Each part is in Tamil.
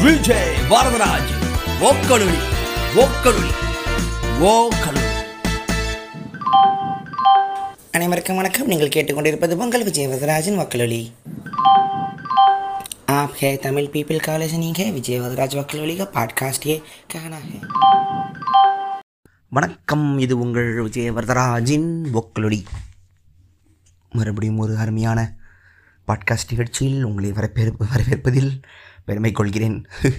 விஜய் வரதராஜ் ஓக்கலுளி ஓக்கலுளி ஓக்கலுளி அனைவருக்கும் வணக்கம் நீங்கள் கேட்டுக்கொண்டிருப்பது பொங்கல் விஜய் வரதராஜன் வக்கலொலி आप है तमिल पीपल का लिसनिंग है विजय वदराज वकलोली का पॉडकास्ट ये कहना है வணக்கம் இது உங்கள் விஜய வரதராஜின் ஒக்கலொடி மறுபடியும் ஒரு அருமையான பாட்காஸ்ட் நிகழ்ச்சியில் உங்களை வரப்பேற் வரவேற்பதில் பெருமை கொள்கிறேன்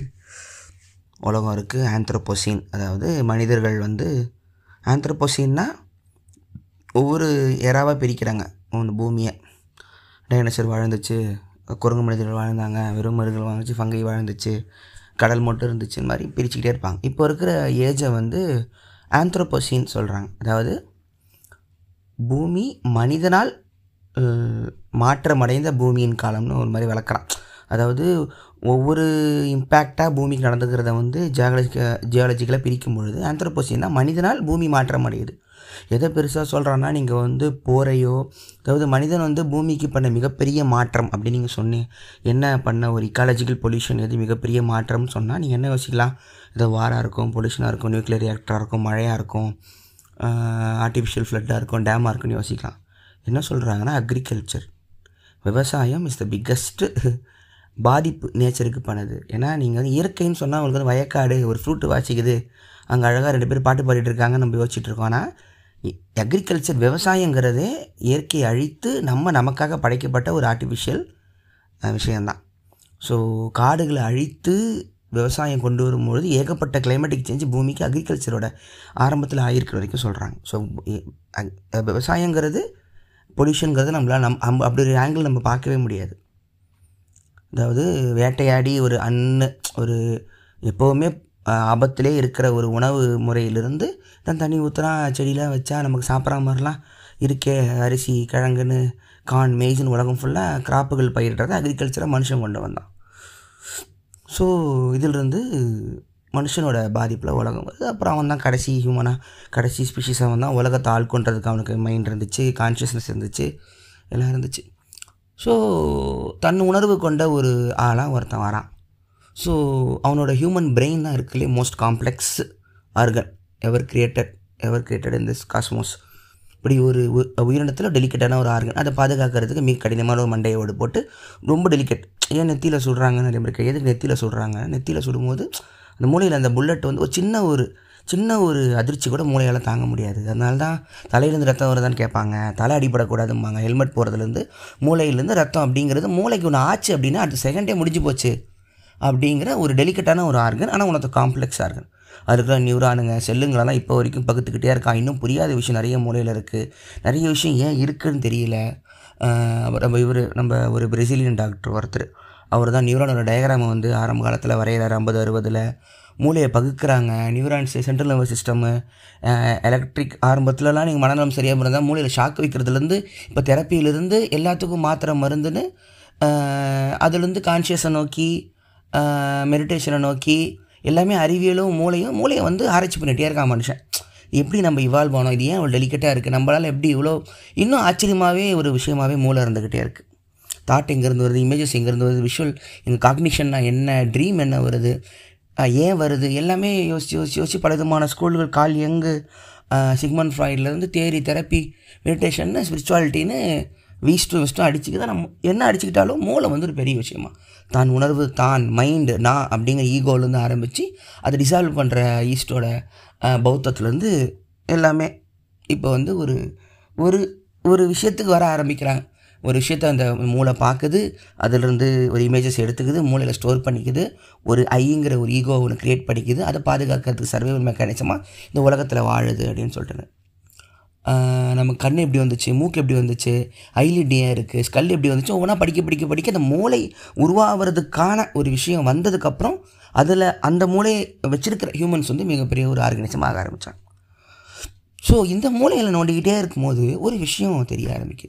உலகம் இருக்குது ஆந்த்ரோபோசின் அதாவது மனிதர்கள் வந்து ஆந்த்ரோபோசின்னா ஒவ்வொரு எறாவாக பிரிக்கிறாங்க இந்த பூமியை டைனோசர் வாழ்ந்துச்சு குரங்கு மனிதர்கள் வாழ்ந்தாங்க வெறும் மருகள் வாழ்ந்துச்சு ஃபங்கை வாழ்ந்துச்சு கடல் மட்டும் இருந்துச்சு இந்த மாதிரி பிரிச்சுக்கிட்டே இருப்பாங்க இப்போ இருக்கிற ஏஜை வந்து ஆந்த்ரோபோசின்னு சொல்கிறாங்க அதாவது பூமி மனிதனால் அஹ், மாற்றமடைந்த பூமியின் காலம்னு ஒரு மாதிரி விளக்கலாம் அதாவது ஒவ்வொரு இம்பேக்டாக பூமிக்கு நடந்துக்கிறத வந்து ஜியாலஜிக்க ஜியாலஜிக்கலாக பிரிக்கும் பொழுது ஆந்த்ரோபோசின்னா மனிதனால் பூமி மாற்றம் அடையுது எதை பெருசாக சொல்கிறான்னா நீங்கள் வந்து போரையோ அதாவது மனிதன் வந்து பூமிக்கு பண்ண மிகப்பெரிய மாற்றம் அப்படின்னு நீங்கள் சொன்னீங்க என்ன பண்ண ஒரு இக்காலஜிக்கல் பொல்யூஷன் எது மிகப்பெரிய மாற்றம்னு சொன்னால் நீங்கள் என்ன யோசிக்கலாம் ஏதோ வாராக இருக்கும் பொல்யூஷனாக இருக்கும் நியூக்ளியர் ரியாக்டராக இருக்கும் மழையாக இருக்கும் ஆர்டிஃபிஷியல் ஃப்ளட்டாக இருக்கும் டேமாக இருக்குன்னு யோசிக்கலாம் என்ன சொல்கிறாங்கன்னா அக்ரிகல்ச்சர் விவசாயம் இஸ் த பிக்கஸ்ட்டு பாதிப்பு நேச்சருக்கு பண்ணுது ஏன்னா நீங்கள் வந்து இயற்கைன்னு சொன்னால் உங்களுக்கு வந்து வயக்காடு ஒரு ஃப்ரூட்டு வாசிக்குது அங்கே அழகாக ரெண்டு பேர் பாட்டு பாடிட்டு இருக்காங்க நம்ம யோசிச்சுட்டு இருக்கோம் ஆனால் அக்ரிகல்ச்சர் விவசாயங்கிறதே இயற்கையை அழித்து நம்ம நமக்காக படைக்கப்பட்ட ஒரு ஆர்டிஃபிஷியல் விஷயந்தான் ஸோ காடுகளை அழித்து விவசாயம் கொண்டு வரும்பொழுது ஏகப்பட்ட கிளைமேட்டிக் சேஞ்ச் பூமிக்கு அக்ரிகல்ச்சரோட ஆரம்பத்தில் ஆகிருக்கிற வரைக்கும் சொல்கிறாங்க ஸோ விவசாயங்கிறது பொல்யூஷனுங்கிறது நம்மளால் நம் அம் அப்படி ஒரு ஆங்கிள் நம்ம பார்க்கவே முடியாது அதாவது வேட்டையாடி ஒரு அன்னு ஒரு எப்போவுமே ஆஹ், ஆபத்திலே இருக்கிற ஒரு உணவு முறையிலிருந்து தான் தண்ணி ஊற்றுனா செடியெலாம் வச்சா நமக்கு சாப்பிட்ற மாதிரிலாம் இருக்கே அரிசி கிழங்குன்னு கான் மேய்ஸ்னு உலகம் ஃபுல்லாக கிராப்புகள் பயிரிடுறத அக்ரிகல்ச்சரை மனுஷன் கொண்டு வந்தான் ஸோ இதிலிருந்து மனுஷனோட பாதிப்பில் உலகம் வருது அப்புறம் அவன் தான் கடைசி ஹியூமனாக கடைசி ஸ்பீஷிஸ் அவன் தான் உலகத்தை ஆள்கொண்டதுக்கு அவனுக்கு மைண்ட் இருந்துச்சு கான்ஷியஸ்னஸ் இருந்துச்சு எல்லாம் இருந்துச்சு ஸோ தன் உணர்வு கொண்ட ஒரு ஆளாக ஒருத்தன் வரான் ஸோ அவனோட ஹியூமன் பிரெயின் தான் இருக்குல்லே most complex organ ever created ever created in this cosmos இப்படி ஒரு உ- உயிரினத்தில் டெலிகேட்டான ஒரு ஆர்கன் அதை பாதுகாக்கிறதுக்கு மிக கடினமான ஒரு மண்டையோடு போட்டு ரொம்ப டெலிகேட் ஏன் நெத்தியில் சுடுறாங்க நிறைய பேருக்கு எதுக்கு நெத்தியில் சுடுறாங்க நெத்தியில் சுடும்போது அந்த மூளையில் அந்த புல்லட் வந்து ஒரு சின்ன ஒரு சின்ன ஒரு அதிர்ச்சி கூட மூளையால் தாங்க முடியாது அதனால தான் தலையிலேருந்து ரத்தம் வருதான்னு கேட்பாங்க தலை அடிபடக்கூடாதும்பாங்க ஹெல்மெட் போகிறதுலேருந்து மூளையிலேருந்து ரத்தம் அப்படிங்கிறது மூளைக்கு ஒன்று ஆச்சு அப்படின்னா அடுத்த செகண்டே முடிஞ்சு போச்சு அப்படிங்கிற ஒரு டெலிகேட்டான ஒரு ஆர்கன் ஆனால் உனக்கு காம்ப்ளெக்ஸ் ஆர்கன் அதுக்குள்ள நியூரானுங்க செல்லுங்களெல்லாம் இப்போ வரைக்கும் பகுத்துக்கிட்டே இருக்கான் இன்னும் புரியாத விஷயம் நிறைய மூலையில் இருக்குது நிறைய விஷயம் ஏன் இருக்குன்னு தெரியல ஆஹ் அவர் நம்ம இவர் நம்ம ஒரு பிரசிலியன் டாக்டர் ஒருத்தர் அவர் தான் நியூரானோட டயக்ராமை வந்து ஆரம்ப காலத்தில் வரைகிறார் ஐம்பது அறுபதில் மூளையை பகுக்கிறாங்க neurons central nervous system electric ஆரம்பத்துலலாம் நீங்கள் மனநலம் சரியாக இருந்தால் மூளையில் ஷாக் வைக்கிறதுலேருந்து இப்போ தெரப்பியிலேருந்து எல்லாத்துக்கும் மாத்திரை மருந்துன்னு ஆஹ் அதுலேருந்து கான்ஷியஸை நோக்கி மெடிடேஷனை நோக்கி எல்லாமே அறிவியலும் மூளையும் மூளையை வந்து ஆராய்ச்சி பண்ணிகிட்டே இருக்கான் மனுஷன் எப்படி நம்ம இவால்வ் ஆனோம் இது ஏன் அவ்வளோ டெலிகேட்டாக இருக்குது நம்மளால் எப்படி இவ்வளோ இன்னும் ஆச்சரியமாகவே ஒரு விஷயமாகவே மூளை இருந்துக்கிட்டே இருக்குது தாட் எங்கேருந்து வருது இமேஜஸ் எங்கேருந்து வருது விஷுவல் எங்கள் காக்னிஷன்னா என்ன ட்ரீம் என்ன வருது அஹ் ஏன் வருது எல்லாமே யோசிச்சு யோசிச்சு யோசிச்சு பல விதமான ஸ்கூல்கள் கால் எங்கு சிக்மன் ஃப்ராய்ட்லேருந்து தேரி தெரப்பி மெடிடேஷன்னு ஸ்பிரிச்சுவாலிட்டின்னு வீஸ்ட்டும் வெஸ்ட்டும் அடிச்சுக்கிதான் நம்ம என்ன அடிச்சுக்கிட்டாலும் மூளை வந்து ஒரு பெரிய விஷயமா தான் உணர்வு தான் மைண்டு நான் அப்படிங்கிற ஈகோலேருந்து ஆரம்பித்து அதை டிசால்வ் பண்ணுற ஈஸ்டோட பௌத்தத்துலேருந்து எல்லாமே இப்போ வந்து ஒரு ஒரு ஒரு விஷயத்துக்கு வர ஆரம்பிக்கிறாங்க ஒரு விஷயத்தை அந்த மூளை பார்க்குது அதிலிருந்து ஒரு இமேஜஸ் எடுத்துக்குது மூளையில் ஸ்டோர் பண்ணிக்குது ஒரு ஐங்கிற ஒரு ஈகோ ஒன்று க்ரியேட் பண்ணிக்குது அதை பாதுகாக்கிறதுக்கு சர்வைவல் மெக்கானிசமாக இந்த உலகத்தில் வாழுது அப்படின்னு சொல்லிட்டு ஆஹ் நம்ம கண் எப்படி வந்துச்சு மூக்கு எப்படி வந்துச்சு ஐலிட் ஏன் இருக்குது ஸ்கல் எப்படி வந்துச்சு ஒவ்வொன்றா படிக்க படிக்க படிக்க அந்த மூளை உருவாகிறதுக்கான ஒரு விஷயம் வந்ததுக்கப்புறம் அதில் அந்த மூளையை வச்சிருக்கிற ஹியூமன்ஸ் வந்து மிகப்பெரிய ஒரு ஆர்கனைசமாக ஆக ஆரம்பித்தாங்க ஸோ இந்த மூளையில் நோண்டிக்கிட்டே இருக்கும்போது ஒரு விஷயம் தெரிய ஆரம்பிக்குது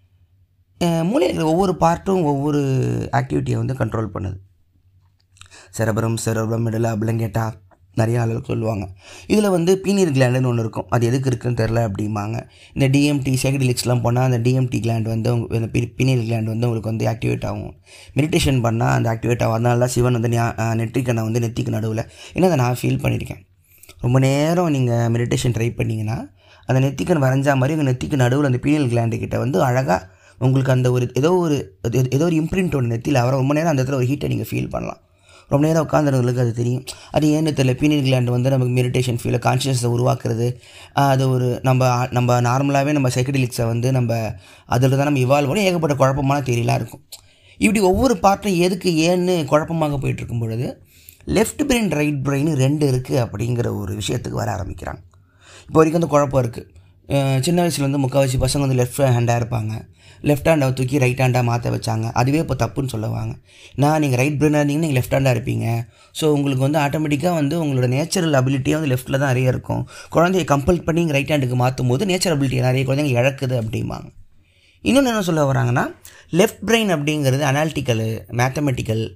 அஹ் மூளையில் இருக்கிற ஒவ்வொரு பார்ட்டும் ஒவ்வொரு ஆக்டிவிட்டியை வந்து கண்ட்ரோல் பண்ணுது செரபரம் செரபரம் மிடல் அப்ளங்கேட்டா நிறைய ஆளுகள் சொல்லுவாங்க இதில் வந்து பீனியர் கிளாண்டுன்னு ஒன்று இருக்கும் அது எதுக்கு இருக்குன்னு தெரில அப்படிம்பாங்க இந்த டிஎம்டி சைக்கடிலிக்ஸ்லாம் போனால் அந்த டிஎம்டி கிளாண்ட் வந்து உங்க இந்த பீனியர் கிளாண்ட் வந்து உங்களுக்கு வந்து ஆக்டிவேட் ஆகும் மெடிடேஷன் பண்ணால் அந்த ஆக்டிவேட் ஆகும் அதனால தான் சிவன் வந்து நெற்றிக்கண்ணை வந்து நெத்திக்கு நடுவில் ஏன்னா அதை நான் ஃபீல் பண்ணியிருக்கேன் ரொம்ப நேரம் நீங்கள் மெடிடேஷன் ட்ரை பண்ணிங்கன்னா அந்த நெத்திக்கண் வரைஞ்சா மாதிரி உங்கள் நெத்திக்கு நடுவில் அந்த பீனியல் கிளாண்டு கிட்ட வந்து அழகாக உங்களுக்கு அந்த ஒரு ஏதோ ஒரு ஏதோ- ஏதோ ஒரு இம்ப்ரிண்ட் ஒன்று நெத்தியில் அவரை ரொம்ப நேரம் அந்த இடத்துல ஒரு ஹீட்டை நீங்கள் ஃபீல் பண்ணலாம் ரொம்ப நேரம் உட்காந்துறவங்களுக்கு அது தெரியும் அது ஏன்னு தெரியல பீனியல் கிளாண்ட் வந்து நமக்கு மெடிடேஷன் ஃபீலை கான்ஷியஸை உருவாக்குறது ஆஹ் அது ஒரு நம்ம நம்ம நார்மலாகவே நம்ம சைக்கடிலிக்ஸை வந்து நம்ம அதில் தான் நம்ம இவால்வ் பண்ணி ஏகப்பட்ட குழப்பமான தேரியெலாம் இருக்கும் இப்படி ஒவ்வொரு பார்ட்டும் எதுக்கு ஏன்னு குழப்பமாக போயிட்டு இருக்கும் பொழுது லெஃப்ட் பிரெயின் ரைட் பிரெயின் ரெண்டு இருக்குது அப்படிங்கிற ஒரு விஷயத்துக்கு வர ஆரம்பிக்கிறாங்க இப்போ வரைக்கும் அந்த குழப்பம் இருக்குது சின்ன வயசுலேருந்து முக்கால்வாசி பசங்க வந்து லெஃப்ட் ஹேண்டாக இருப்பாங்க லெஃப்ட் ஹேண்டை தூக்கி ரைட் ஹேண்டாக மாற்ற வச்சாங்க அதுவே இப்போ தப்புன்னு சொல்லுவாங்க நான் நீங்கள் ரைட் பிரெயினாக இருந்தீங்கன்னா நீங்கள் லெஃப்ட் ஹேண்டாக இருப்பீங்க ஸோ உங்களுக்கு வந்து ஆட்டோமேட்டிக்காக வந்து உங்களோட நேச்சுரல் அபிலிட்டியே வந்து லெஃப்ட்டில் தான் நிறைய இருக்கும் குழந்தைய கம்பல் பண்ணி ரைட் ஹேண்டுக்கு மாற்றும் போது நேச்சர் அபிலிட்டி நிறைய குழந்தைங்க இழக்குது அப்படிம்பாங்க இன்னொன்று என்ன சொல்ல வராங்கன்னா லெஃப்ட் பிரெயின் அப்படிங்கிறது அனாலிட்டிக்கலு மேத்தமெட்டிக்கல்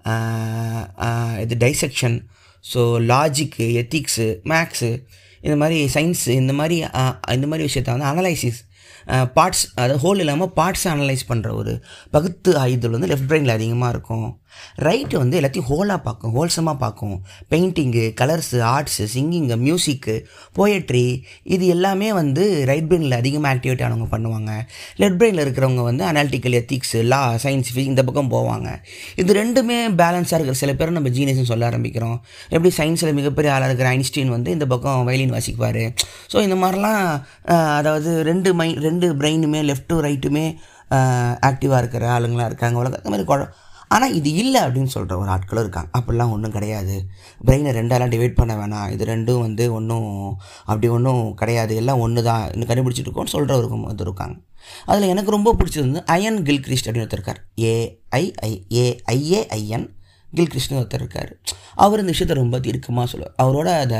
இது dissection so logic ethics maths இந்த மாதிரி சயின்ஸு இந்த மாதிரி ஆஹ், இந்த மாதிரி விஷயத்த வந்து அனலைசிஸ் பார்ட்ஸ் அதாவது ஹோல் இல்லாமல் பார்ட்ஸை அனலைஸ் பண்ணுற ஒரு பகுத்து ஆயுதல் வந்து லெஃப்ட் பிரெயினில் அதிகமாக இருக்கும் ரைட்டு வந்து எல்லாத்தையும் ஹோலாக பார்க்கும் ஹோல்சமாக பார்க்கும் painting colours arts singing music poetry இது எல்லாமே வந்து ரைட் பிரெயினில் அதிகமாக ஆக்டிவேட் ஆனவங்க பண்ணுவாங்க லெஃப்ட் பிரெயினில் இருக்கிறவங்க வந்து அனாலிட்டிக்கல் எத்திக்ஸு லா சயின்ஸ் இந்த பக்கம் போவாங்க இது ரெண்டுமே பேலன்ஸாக இருக்கிற சில பேர் நம்ம ஜீனியஸ்னு சொல்ல ஆரம்பிக்கிறோம் எப்படி சயின்ஸில் மிகப்பெரிய ஆளாக இருக்கிற ஐன்ஸ்டீன் வந்து இந்த பக்கம் வயலின் வாசிக்குவார் ஸோ இந்த மாதிரிலாம் ஆஹ், அதாவது ரெண்டு மை ரெண்டு பிரெயினுமே லெஃப்ட்டும் ரைட்டுமே ஆக்டிவாக இருக்கிற ஆளுங்களாம் இருக்காங்க உலகம் அந்த மாதிரி குழ ஆனால் இது இல்லை அப்படின்னு சொல்கிற ஒரு ஆட்களும் இருக்காங்க அப்படிலாம் ஒன்றும் கிடையாது பிரெயினை ரெண்டாலாம் டிவைட் பண்ண வேணாம் இது ரெண்டும் வந்து ஒன்றும் அப்படி ஒன்றும் கிடையாது எல்லாம் ஒன்று தான் இன்னும் கண்டுபிடிச்சிட்டு இருக்கோம்னு சொல்கிறவருக்கும் வந்து இருக்காங்க அதில் எனக்கு ரொம்ப பிடிச்சது வந்து அயன் கில்கிரிஸ்ட் அப்படின்னு ஒருத்தர் இருக்கார் ஏஐஐ ஏஐஏஐஎன் கில்கிருஷ்ணன் ஒருத்தர் இருக்கார் அவர் இந்த விஷயத்தை ரொம்ப தீர்க்கமாக சொல்லுவார் அவரோட அந்த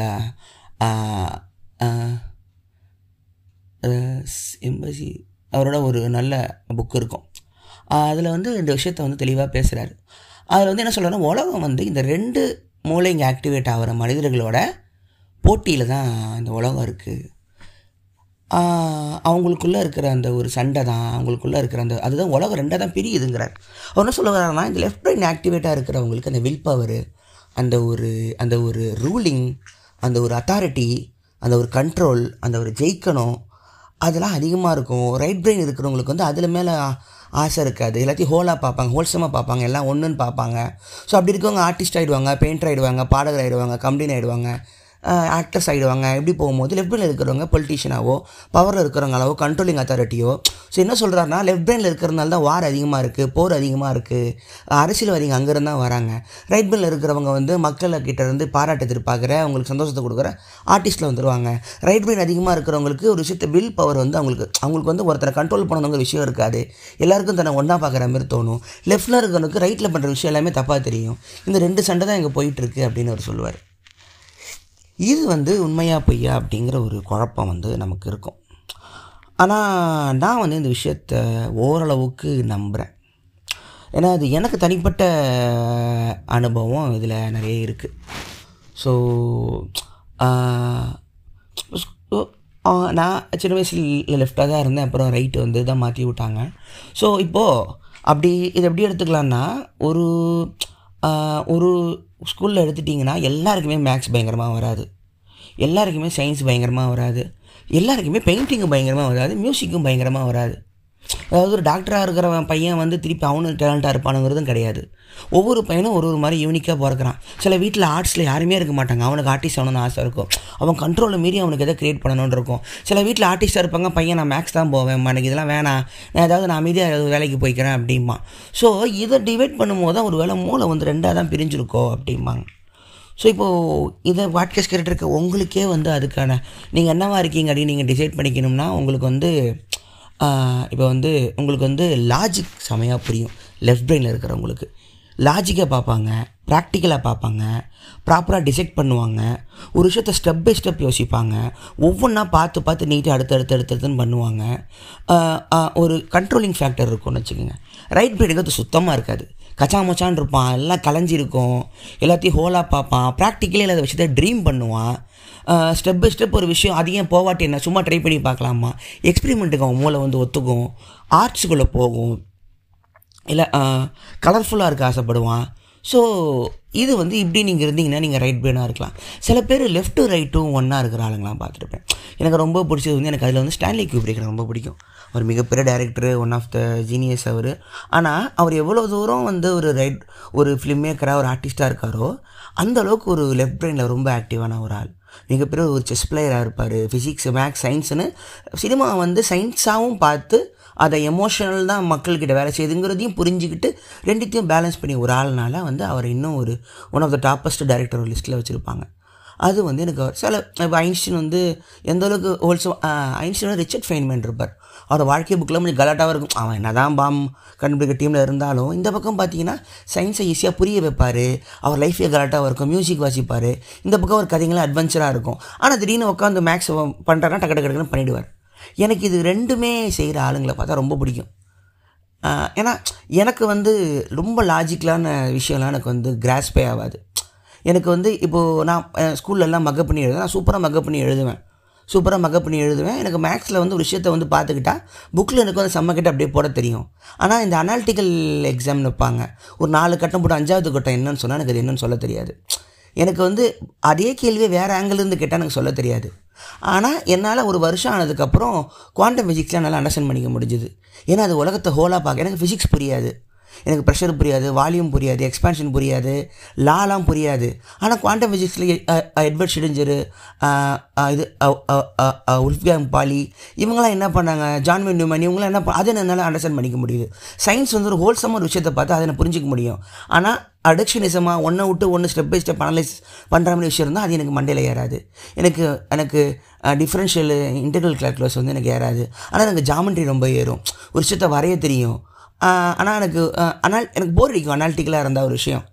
எம்பசி அவரோட ஒரு நல்ல புக் இருக்கும் அதில் வந்து இந்த விஷயத்தை வந்து தெளிவாக பேசுகிறாரு அதில் வந்து என்ன சொல்கிறாருன்னா உலகம் வந்து இந்த ரெண்டு மூளை இங்கே ஆக்டிவேட் ஆகிற மனிதர்களோட போட்டியில் தான் இந்த உலகம் இருக்குது அவங்களுக்குள்ளே இருக்கிற அந்த ஒரு சண்டை தான் அவங்களுக்குள்ளே இருக்கிற அந்த அதுதான் உலகம் ரெண்டாக தான் பிரியுதுங்கிறார் அவர் என்ன சொல்ல வர்றாருன்னா இந்த லெஃப்ட் பிரெயின் ஆக்டிவேட்டாக இருக்கிறவங்களுக்கு அந்த வில் பவர் அந்த ஒரு அந்த ஒரு ரூலிங் அந்த ஒரு அத்தாரிட்டி அந்த ஒரு கண்ட்ரோல் அந்த ஒரு ஜெயிக்கணும் அதெல்லாம் அதிகமாக இருக்கும் ரைட் பிரெயின் இருக்கிறவங்களுக்கு வந்து அதில் மேலே ஆசை இருக்காது எல்லாத்தையும் ஹோலாக பார்ப்பாங்க ஹோல்சமாக பார்ப்பாங்க எல்லாம் ஒன்றுன்னு பார்ப்பாங்க ஸோ அப்படி இருக்கவங்க ஆர்டிஸ்ட் ஆகிடுவாங்க பெயிண்டர் ஆகிடுவாங்க பாடகர் ஆகிடுவாங்க கம்பெனி ஆகிடுவாங்க ஆக்டர்ஸ் ஆகிடுவாங்க எப்படி போகும்போது லெஃப்ட் பிரெயினில் இருக்கிறவங்க பொலிட்டிஷியனாவோ பவரில் இருக்கிறவங்களாவோ கண்ட்ரோலிங் அத்தாரிட்டியோ ஸோ என்ன சொல்கிறாருன்னா லெஃப்ட் பிரெயினில் இருக்கிறதுனால தான் வார் அதிகமாக இருக்குது போர் அதிகமாக இருக்குது அரசியல்வாதிங்க அங்கேருந்து தான் வராங்க ரைட் பிரெயினில் இருக்கிறவங்க வந்து மக்களை கிட்ட இருந்து பாராட்டு எதிர்பார்க்குற அவங்களுக்கு சந்தோஷத்தை கொடுக்குற ஆர்டிஸ்ட்டில் வந்துடுவாங்க ரைட் பிரெயின் அதிகமாக இருக்கிறவங்களுக்கு ஒரு விஷயத்தை வில் பவர் வந்து அவங்களுக்கு அவங்களுக்கு வந்து ஒருத்தரை கண்ட்ரோல் பண்ணணுங்கிற விஷயம் இருக்காது எல்லாருக்கும் தன்னை ஒன்றா பார்க்குற மாதிரி தோணும் லெஃப்ட்டில் இருக்கிறவனுக்கு ரைட்டில் பண்ணுற விஷயம் எல்லாமே தப்பாக தெரியும் இந்த ரெண்டு சண்டை தான் இங்கே போயிட்டுருக்கு அப்படின்னு அவர் சொல்லுவார் இது வந்து உண்மையா பொய்யா அப்படிங்கிற ஒரு குழப்பம் வந்து நமக்கு இருக்கும் ஆனால் நான் வந்து இந்த விஷயத்த ஓரளவுக்கு நம்புகிறேன் ஏன்னா அது எனக்கு தனிப்பட்ட அனுபவம் இதில் நிறைய இருக்குது ஸோ நான் சின்ன வயசில் லெஃப்டாக தான் இருந்தேன் அப்புறம் ரைட்டு வந்து தான் மாற்றி விட்டாங்க ஸோ இப்போது அப்படி இது எப்படி எடுத்துக்கலான்னா ஒரு ஆஹ், ஒரு ஸ்கூலில் எடுத்துட்டிங்கன்னா எல்லாருக்குமே மேக்ஸ் பயங்கரமாக வராது எல்லாருக்குமே சயின்ஸ் பயங்கரமாக வராது எல்லாருக்குமே பெயிண்டிங்கும் பயங்கரமாக வராது மியூசிக்கும் பயங்கரமாக வராது அதாவது ஒரு டாக்டராக இருக்கிறவன் பையன் வந்து திருப்பி அவனும் டேலண்ட்டாக இருப்பானுங்கிறதும் கிடையாது ஒவ்வொரு பையனும் ஒரு ஒரு மாதிரி யூனிக்காக பிறக்கிறான் சில வீட்டில் ஆர்ட்ஸில் யாருமே இருக்க மாட்டாங்க அவனுக்கு ஆர்டிஸ்ட் ஆகணும்னு ஆசை இருக்கும் அவன் கண்ட்ரோலை மீறி அவனுக்கு எதை கிரியேட் பண்ணணும்னு இருக்கும் சில வீட்டில் ஆர்டிஸ்ட்டாக இருப்பாங்க பையன் நான் மேக்ஸ் தான் போவேன் எனக்கு இதெல்லாம் வேணாம் நான் ஏதாவது நான் அமைதியாக ஏதாவது வேலைக்கு போய்க்கிறேன் அப்படிம்பான் ஸோ இதை டிவைட் பண்ணும்போது தான் ஒரு வேளை மூளை வந்து ரெண்டாக தான் பிரிஞ்சிருக்கோ அப்படிம்பாங்க ஸோ இப்போது இதை வாட்கேஸ் கேட்டுட்டு இருக்க உங்களுக்கே வந்து அதுக்கான நீங்கள் என்னவா இருக்கீங்க அப்படின்னு நீங்கள் டிசைட் பண்ணிக்கணும்னா உங்களுக்கு வந்து இப்போ வந்து உங்களுக்கு வந்து லாஜிக் செமையாக புரியும் லெஃப்ட் பிரெயினில் இருக்கிறவங்களுக்கு லாஜிக்காக பார்ப்பாங்க ப்ராக்டிக்கலாக பார்ப்பாங்க ப்ராப்பராக டிசைட் பண்ணுவாங்க ஒரு விஷயத்தை ஸ்டெப் பை ஸ்டெப் யோசிப்பாங்க ஒவ்வொன்றா பார்த்து பார்த்து நீட்டாக அடுத்து அடுத்து அடுத்து அடுத்துன்னு பண்ணுவாங்க ஆஹ் ஆஹ் ஒரு கண்ட்ரோலிங் ஃபேக்டர் இருக்கும்னு வச்சுக்கோங்க ரைட் பிரைடுக்கு அது சுத்தமாக இருக்காது கச்சா மச்சான் இருப்பான் எல்லாம் கலைஞ்சிருக்கும் எல்லாத்தையும் ஹோலாக பார்ப்பான் ப்ராக்டிக்கலி இல்லாத விஷயத்த ட்ரீம் பண்ணுவான் ஸ்டெப் பை ஸ்டெப் ஒரு விஷயம் அது ஏன் போவாட்டி என்ன சும்மா ட்ரை பண்ணி பார்க்கலாமா எக்ஸ்பெரிமெண்ட்டுக்கு அவன் மூளை வந்து ஒத்துக்கும் ஆர்ட்ஸுக்குள்ளே போகும் இல்லை கலர்ஃபுல்லாக இருக்க ஆசைப்படுவான் ஸோ இது வந்து இப்படி நீங்கள் இருந்தீங்கன்னா நீங்கள் ரைட் பிரெயினாக இருக்கலாம் சில பேர் லெஃப்ட்டும் ரைட்டும் ஒன்றா இருக்கிற ஆளுங்களாம் பார்த்துருப்பேன் எனக்கு ரொம்ப பிடிச்சது வந்து எனக்கு அதில் வந்து ஸ்டான்லி கியூப்ரிக் எனக்கு ரொம்ப பிடிக்கும் அவர் மிகப்பெரிய director one of the genius அவர் ஆனால் அவர் எவ்வளோ தூரம் வந்து ஒரு ரைட் ஒரு ஃபிலிம் மேக்கராக ஒரு ஆர்டிஸ்ட்டாக இருக்காரோ அந்த அளவுக்கு ஒரு லெஃப்ட் பிரெயினில் ரொம்ப ஆக்டிவான ஒரு ஆள் மிகப்பெரிய ஒரு செஸ் பிளேயராக இருப்பார் ஃபிசிக்ஸ் மேக்ஸ் சயின்ஸ்னு சினிமா வந்து சயின்ஸாகவும் பார்த்து அதை எமோஷனல் தான் மக்கள்கிட்ட வேலை செய்யுதுங்கிறதையும் புரிஞ்சுக்கிட்டு ரெண்டுத்தையும் பேலன்ஸ் பண்ணி ஒரு ஆள்னால வந்து அவர் இன்னும் ஒரு one of the toppest director லிஸ்ட்டில் வச்சுருப்பாங்க அது வந்து எனக்கு சில இப்போ ஐன்ஸ்டீன் வந்து எந்த அளவுக்கு ஹோல்சோ ஐன்ஸ்டீன் வந்து ரிச்சர்ட் ஃபைன்மேன் இருப்பார் அவரோட வாழ்க்கை புக்கில் கொஞ்சம் கலாட்டாகவும் இருக்கும் அவன் என்ன தான் பாம் கண்டுபிடிக்க டீமில் இருந்தாலும் இந்த பக்கம் பார்த்தீங்கன்னா சயின்ஸை ஈஸியாக புரிய வைப்பார் அவர் லைஃபே கலாட்டாக இருக்கும் மியூசிக் வாசிப்பார் இந்த பக்கம் ஒரு கதைங்களாம் அட்வென்ச்சராக இருக்கும் ஆனால் திடீர்னு உட்காந்து மேக்ஸ் பண்ணுறாருன்னா டக்கு டக்கு டக்குன்னு பண்ணிவிடுவார் எனக்கு இது ரெண்டுமே செய்கிற ஆளுங்களை பார்த்தா ரொம்ப பிடிக்கும் ஆஹ் ஏன்னா எனக்கு வந்து ரொம்ப லாஜிக்கலான விஷயம்லாம் எனக்கு வந்து கிராஸ்பே ஆகாது எனக்கு வந்து இப்போது நான் ஸ்கூல்லலாம் மக்கப் பண்ணி எழுதுவேன் நான் சூப்பராக மக்கப் பண்ணி எழுதுவேன் சூப்பராக மக்கப் பண்ணி எழுதுவேன் எனக்கு மேக்ஸில் வந்து ஒரு விஷயத்தை வந்து பார்த்துக்கிட்டா புக்கில் எனக்கு வந்து செம்ம கிட்ட அப்படியே போட தெரியும் ஆனால் இந்த அனாலிட்டிக்கல் எக்ஸாம் வைப்பாங்க ஒரு நாலு கட்டம் போட்டு அஞ்சாவது கட்டம் என்னன்னு சொன்னால் எனக்கு அது என்னன்னு சொல்ல தெரியாது எனக்கு வந்து அதே கேள்வியை வேறு ஆங்கிளிருந்து கேட்டால் எனக்கு சொல்ல தெரியாது ஆனால் என்னால் ஒரு வருஷம் ஆனதுக்கப்புறம் குவாண்டம் ஃபிசிக்ஸ்லாம் நல்லா அண்டர்ஸ்டாண்ட் பண்ணிக்க முடிஞ்சுது ஏன்னா அது உலகத்தை ஹோலாக பார்க்க எனக்கு ஃபிசிக்ஸ் புரியாது எனக்கு ப்ரெஷர் புரியாது வால்யூம் புரியாது எக்ஸ்பான்ஷன் புரியாது லாலாம் புரியாது ஆனால் குவாண்டம் ஃபிசிக்ஸில் எட்வர்ட் ஷிடிஞ்சரு இது உல்ஃபியாங் பாலி இவங்களாம் என்ன பண்ணாங்க ஜான் நியூமன் இவங்களாம் என்ன ப- அதை என்னால் அண்டர்ஸ்டாண்ட் பண்ணிக்க முடியுது சயின்ஸ் வந்து ஒரு ஹோல்சமாக ஒரு விஷயத்தை பார்த்து அதை நான் புரிஞ்சிக்க முடியும் ஆனால் அடக்ஷனிசமாக ஒன்றை விட்டு ஒன்று ஸ்டெப் பை ஸ்டெப் அனலைஸ் பண்ணுற மாதிரி விஷயம் இருந்தால் அது எனக்கு மண்டையில் ஏறாது எனக்கு எனக்கு டிஃப்ரென்ஷியல் இன்டெகிரல் கால்குலஸ் வந்து எனக்கு ஏறாது ஆனால் எனக்கு ஜாமெண்ட்ரி ரொம்ப ஏறும் ஒரு விஷயத்தை வரைய தெரியும் ஆனால் எனக்கு ஆனால் எனக்கு போர் அடிக்கும் அனாலிட்டிக்கலாக இருந்த ஒரு விஷயம்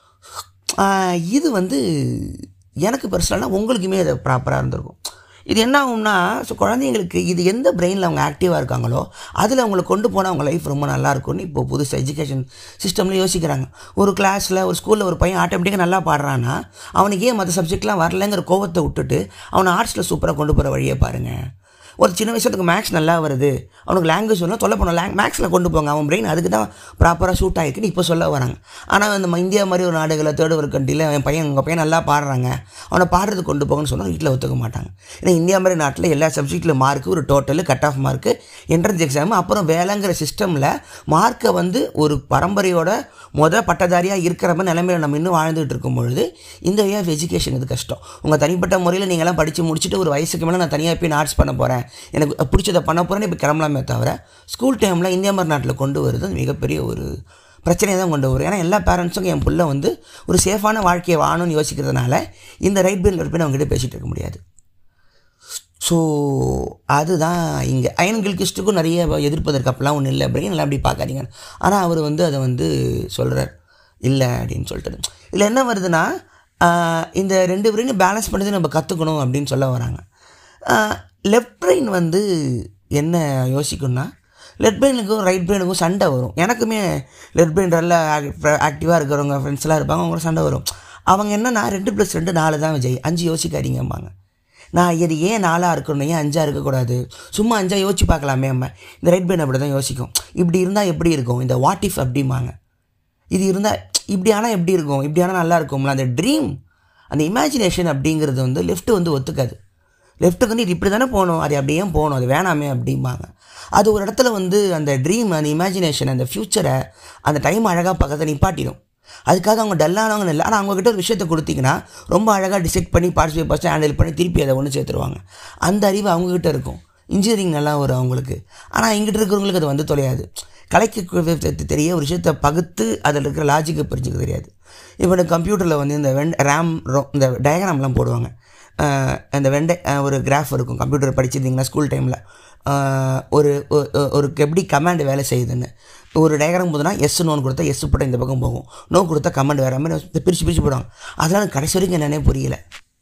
ஆஹ் இது வந்து எனக்கு பர்சனலாக உங்களுக்குமே அது ப்ராப்பராக இருந்திருக்கும் இது என்ன ஆகும்னா ஸோ குழந்தைங்களுக்கு இது எந்த பிரெயினில் அவங்க ஆக்டிவாக இருக்காங்களோ அதில் அவங்கள கொண்டு போனால் அவங்க லைஃப் ரொம்ப நல்லா இருக்கும்னு இப்போ புதுசு எஜுகேஷன் சிஸ்டமில் யோசிக்கிறாங்க ஒரு கிளாஸில் ஒரு ஸ்கூலில் ஒரு பையன் ஆட்டோமேட்டிக்காக நல்லா பாடுறான்னா அவனுக்கு ஏன் மற்ற சப்ஜெக்ட்லாம் வரலங்கிற கோவத்தை விட்டுட்டு அவனை ஆர்ட்ஸில் சூப்பராக கொண்டு போகிற வழியை பாருங்கள் ஒரு சின்ன வயசுக்கு மேக்ஸ் நல்லா வருது அவனுக்கு லாங்குவேஜ் சொல்லலாம் தொல்லை பண்ண லேங் மேக்ஸில் கொண்டு போங்க அவன் பிரெயின் அதுக்கு தான் ப்ராப்பராக சூட் ஆகிருக்குன்னு இப்போ சொல்ல வராங்க ஆனால் இந்த இந்தியா மாதிரி ஒரு நாடுகளில் தேர்ட் ஒரு கண்ட்ரியில் என் பையன் உங்கள் பையன் நல்லா பாடுறாங்க அவனை பாடுறது கொண்டு போங்கன்னு சொன்னால் வீட்டில் ஒத்துக்க மாட்டாங்க ஏன்னா இந்தியா மாதிரி நாட்டில் எல்லா சப்ஜெக்ட்டில் மார்க்கு ஒரு total cut off mark entrance exam அப்புறம் வேலைங்கிற சிஸ்டமில் மார்க்கை வந்து ஒரு பரம்பரையோட முத பட்டதாரியாக இருக்கிற மாதிரி நிலைமையில் நம்ம இன்னும் வாழ்ந்துட்டு இருக்கும் பொழுது இந்த வே ஆஃப் எஜுகேஷன் இது கஷ்டம் உங்கள் தனிப்பட்ட முறையில் நீங்களாம் படித்து முடிச்சுட்டு ஒரு வயசுக்கு மேலே நான் தனியாக போய் ஆர்ட்ஸ் பண்ண போகிறேன் எனக்கு பிடிச்சதை பண்ண போகிறேன்னு இப்போ கிளம்பலாமே தவிர ஸ்கூல் டைமில் இந்தியா மாதிரி நாட்டில் கொண்டு வருது அது மிகப்பெரிய ஒரு பிரச்சனையை தான் கொண்டு வரும் ஏன்னா எல்லா பேரண்ட்ஸும் என் புள்ள வந்து ஒரு சேஃபான வாழ்க்கையை வாழணும்னு யோசிக்கிறதுனால இந்த ரைட் பில் இருப்பேன் அவங்ககிட்ட பேசிகிட்டு இருக்க முடியாது ஸோ அதுதான் இங்கே அயன் கில்கிஸ்ட்டுக்கும் நிறைய எதிர்ப்பதற்கு அப்பெல்லாம் ஒன்றும் இல்லை அப்படின்னு எல்லாம் அப்படி பார்க்காதீங்க ஆனால் அவர் வந்து அதை வந்து சொல்கிறார் இல்லை அப்படின்னு சொல்லிட்டு இதில் என்ன வருதுன்னா ஆஹ் இந்த ரெண்டு பிரெயினும் பேலன்ஸ் பண்ணது நம்ம கற்றுக்கணும் அப்படின்னு சொல்ல வராங்க லெஃப்ட் பிரெயின் வந்து என்ன யோசிக்கும்னா லெஃப்ட் பிரெயினுக்கும் ரைட் பிரெயினுக்கும் சண்டை வரும் எனக்குமே லெஃப்ட் பிரெயின் நல்லா ஆக்டிவாக இருக்கிறவங்க ஃப்ரெண்ட்ஸ்லாம் இருப்பாங்க அவங்க கூட சண்டை வரும் அவங்க என்னன்னா ரெண்டு ப்ளஸ் ரெண்டு நாலு தான் விஜய் அஞ்சு யோசிக்காதீங்கம்பாங்க நான் இது ஏன் நாளாக இருக்கணும் ஏன் அஞ்சாக இருக்கக்கூடாது சும்மா அஞ்சா யோசிச்சு பார்க்கலாமே அம்மா இந்த ரைட் பிரெயின் அப்படி தான் யோசிக்கும் இப்படி இருந்தால் எப்படி இருக்கும் இந்த வாட் இஃப் அப்படிம்பாங்க இது இருந்தால் இப்படி ஆனால் எப்படி இருக்கும் இப்படி ஆனால் நல்லா இருக்கும்ல அந்த ட்ரீம் அந்த இமேஜினேஷன் அப்படிங்கிறது வந்து லெஃப்ட் வந்து ஒத்துக்காது லெஃப்ட்டுக்கு வந்து இது இப்படி தானே போகணும் அது அப்படியே போகணும் அது வேணாமே அப்படிம்பாங்க அது ஒரு இடத்துல வந்து அந்த ட்ரீம் அந்த இமேஜினேஷன் அந்த ஃப்யூச்சரை அந்த டைம் அழகாக பக்கத்தை நிப்பாட்டிடும் அதுக்காக அவங்க டல்லானவங்க இல்லை ஆனால் அவங்ககிட்ட ஒரு விஷயத்தை கொடுத்தீங்கன்னா ரொம்ப அழகாக டிசைட் பண்ணி பார்ட்டிசிபேட் ஃபஸ்ட்டு ஹேண்டில் பண்ணி திருப்பி அதை ஒன்று சேர்த்துருவாங்க அந்த அறிவு அவங்ககிட்ட இருக்கும் இன்ஜினியரிங் நல்லா வரும் அவங்களுக்கு ஆனால் இங்கிட்ட இருக்கிறவங்களுக்கு அது வந்து தொலையாது கலைக்கு கு- தெரிய ஒரு விஷயத்தை பகுத்து அதில் இருக்கிற லாஜிக்கை புரிஞ்சுக்க தெரியாது இப்போ இந்த கம்ப்யூட்டரில் வந்து இந்த வெண்ட் ரேம் ரோ இந்த டயக்ராம்லாம் போடுவாங்க அஹ் அந்த வெண்டை அஹ் ஒரு கிராஃப் இருக்கும் கம்ப்யூட்டர் படிச்சிருந்தீங்கன்னா ஸ்கூல் டைமில் ஒரு ஒ- ஒ- ஒரு எப்படி கமாண்ட் வேலை செய்யுதுன்னு ஒரு டயக்ராம் போதுனா எஸ் நோன் கொடுத்தா எஸ் போட்டால் இந்த பக்கம் போகும் நோ கொடுத்தா கமெண்ட் வேறு மாதிரி பிரித்து பிரித்து போடுவாங்க அதெல்லாம் கடைசி வரைக்கும் என்னன்னே புரியல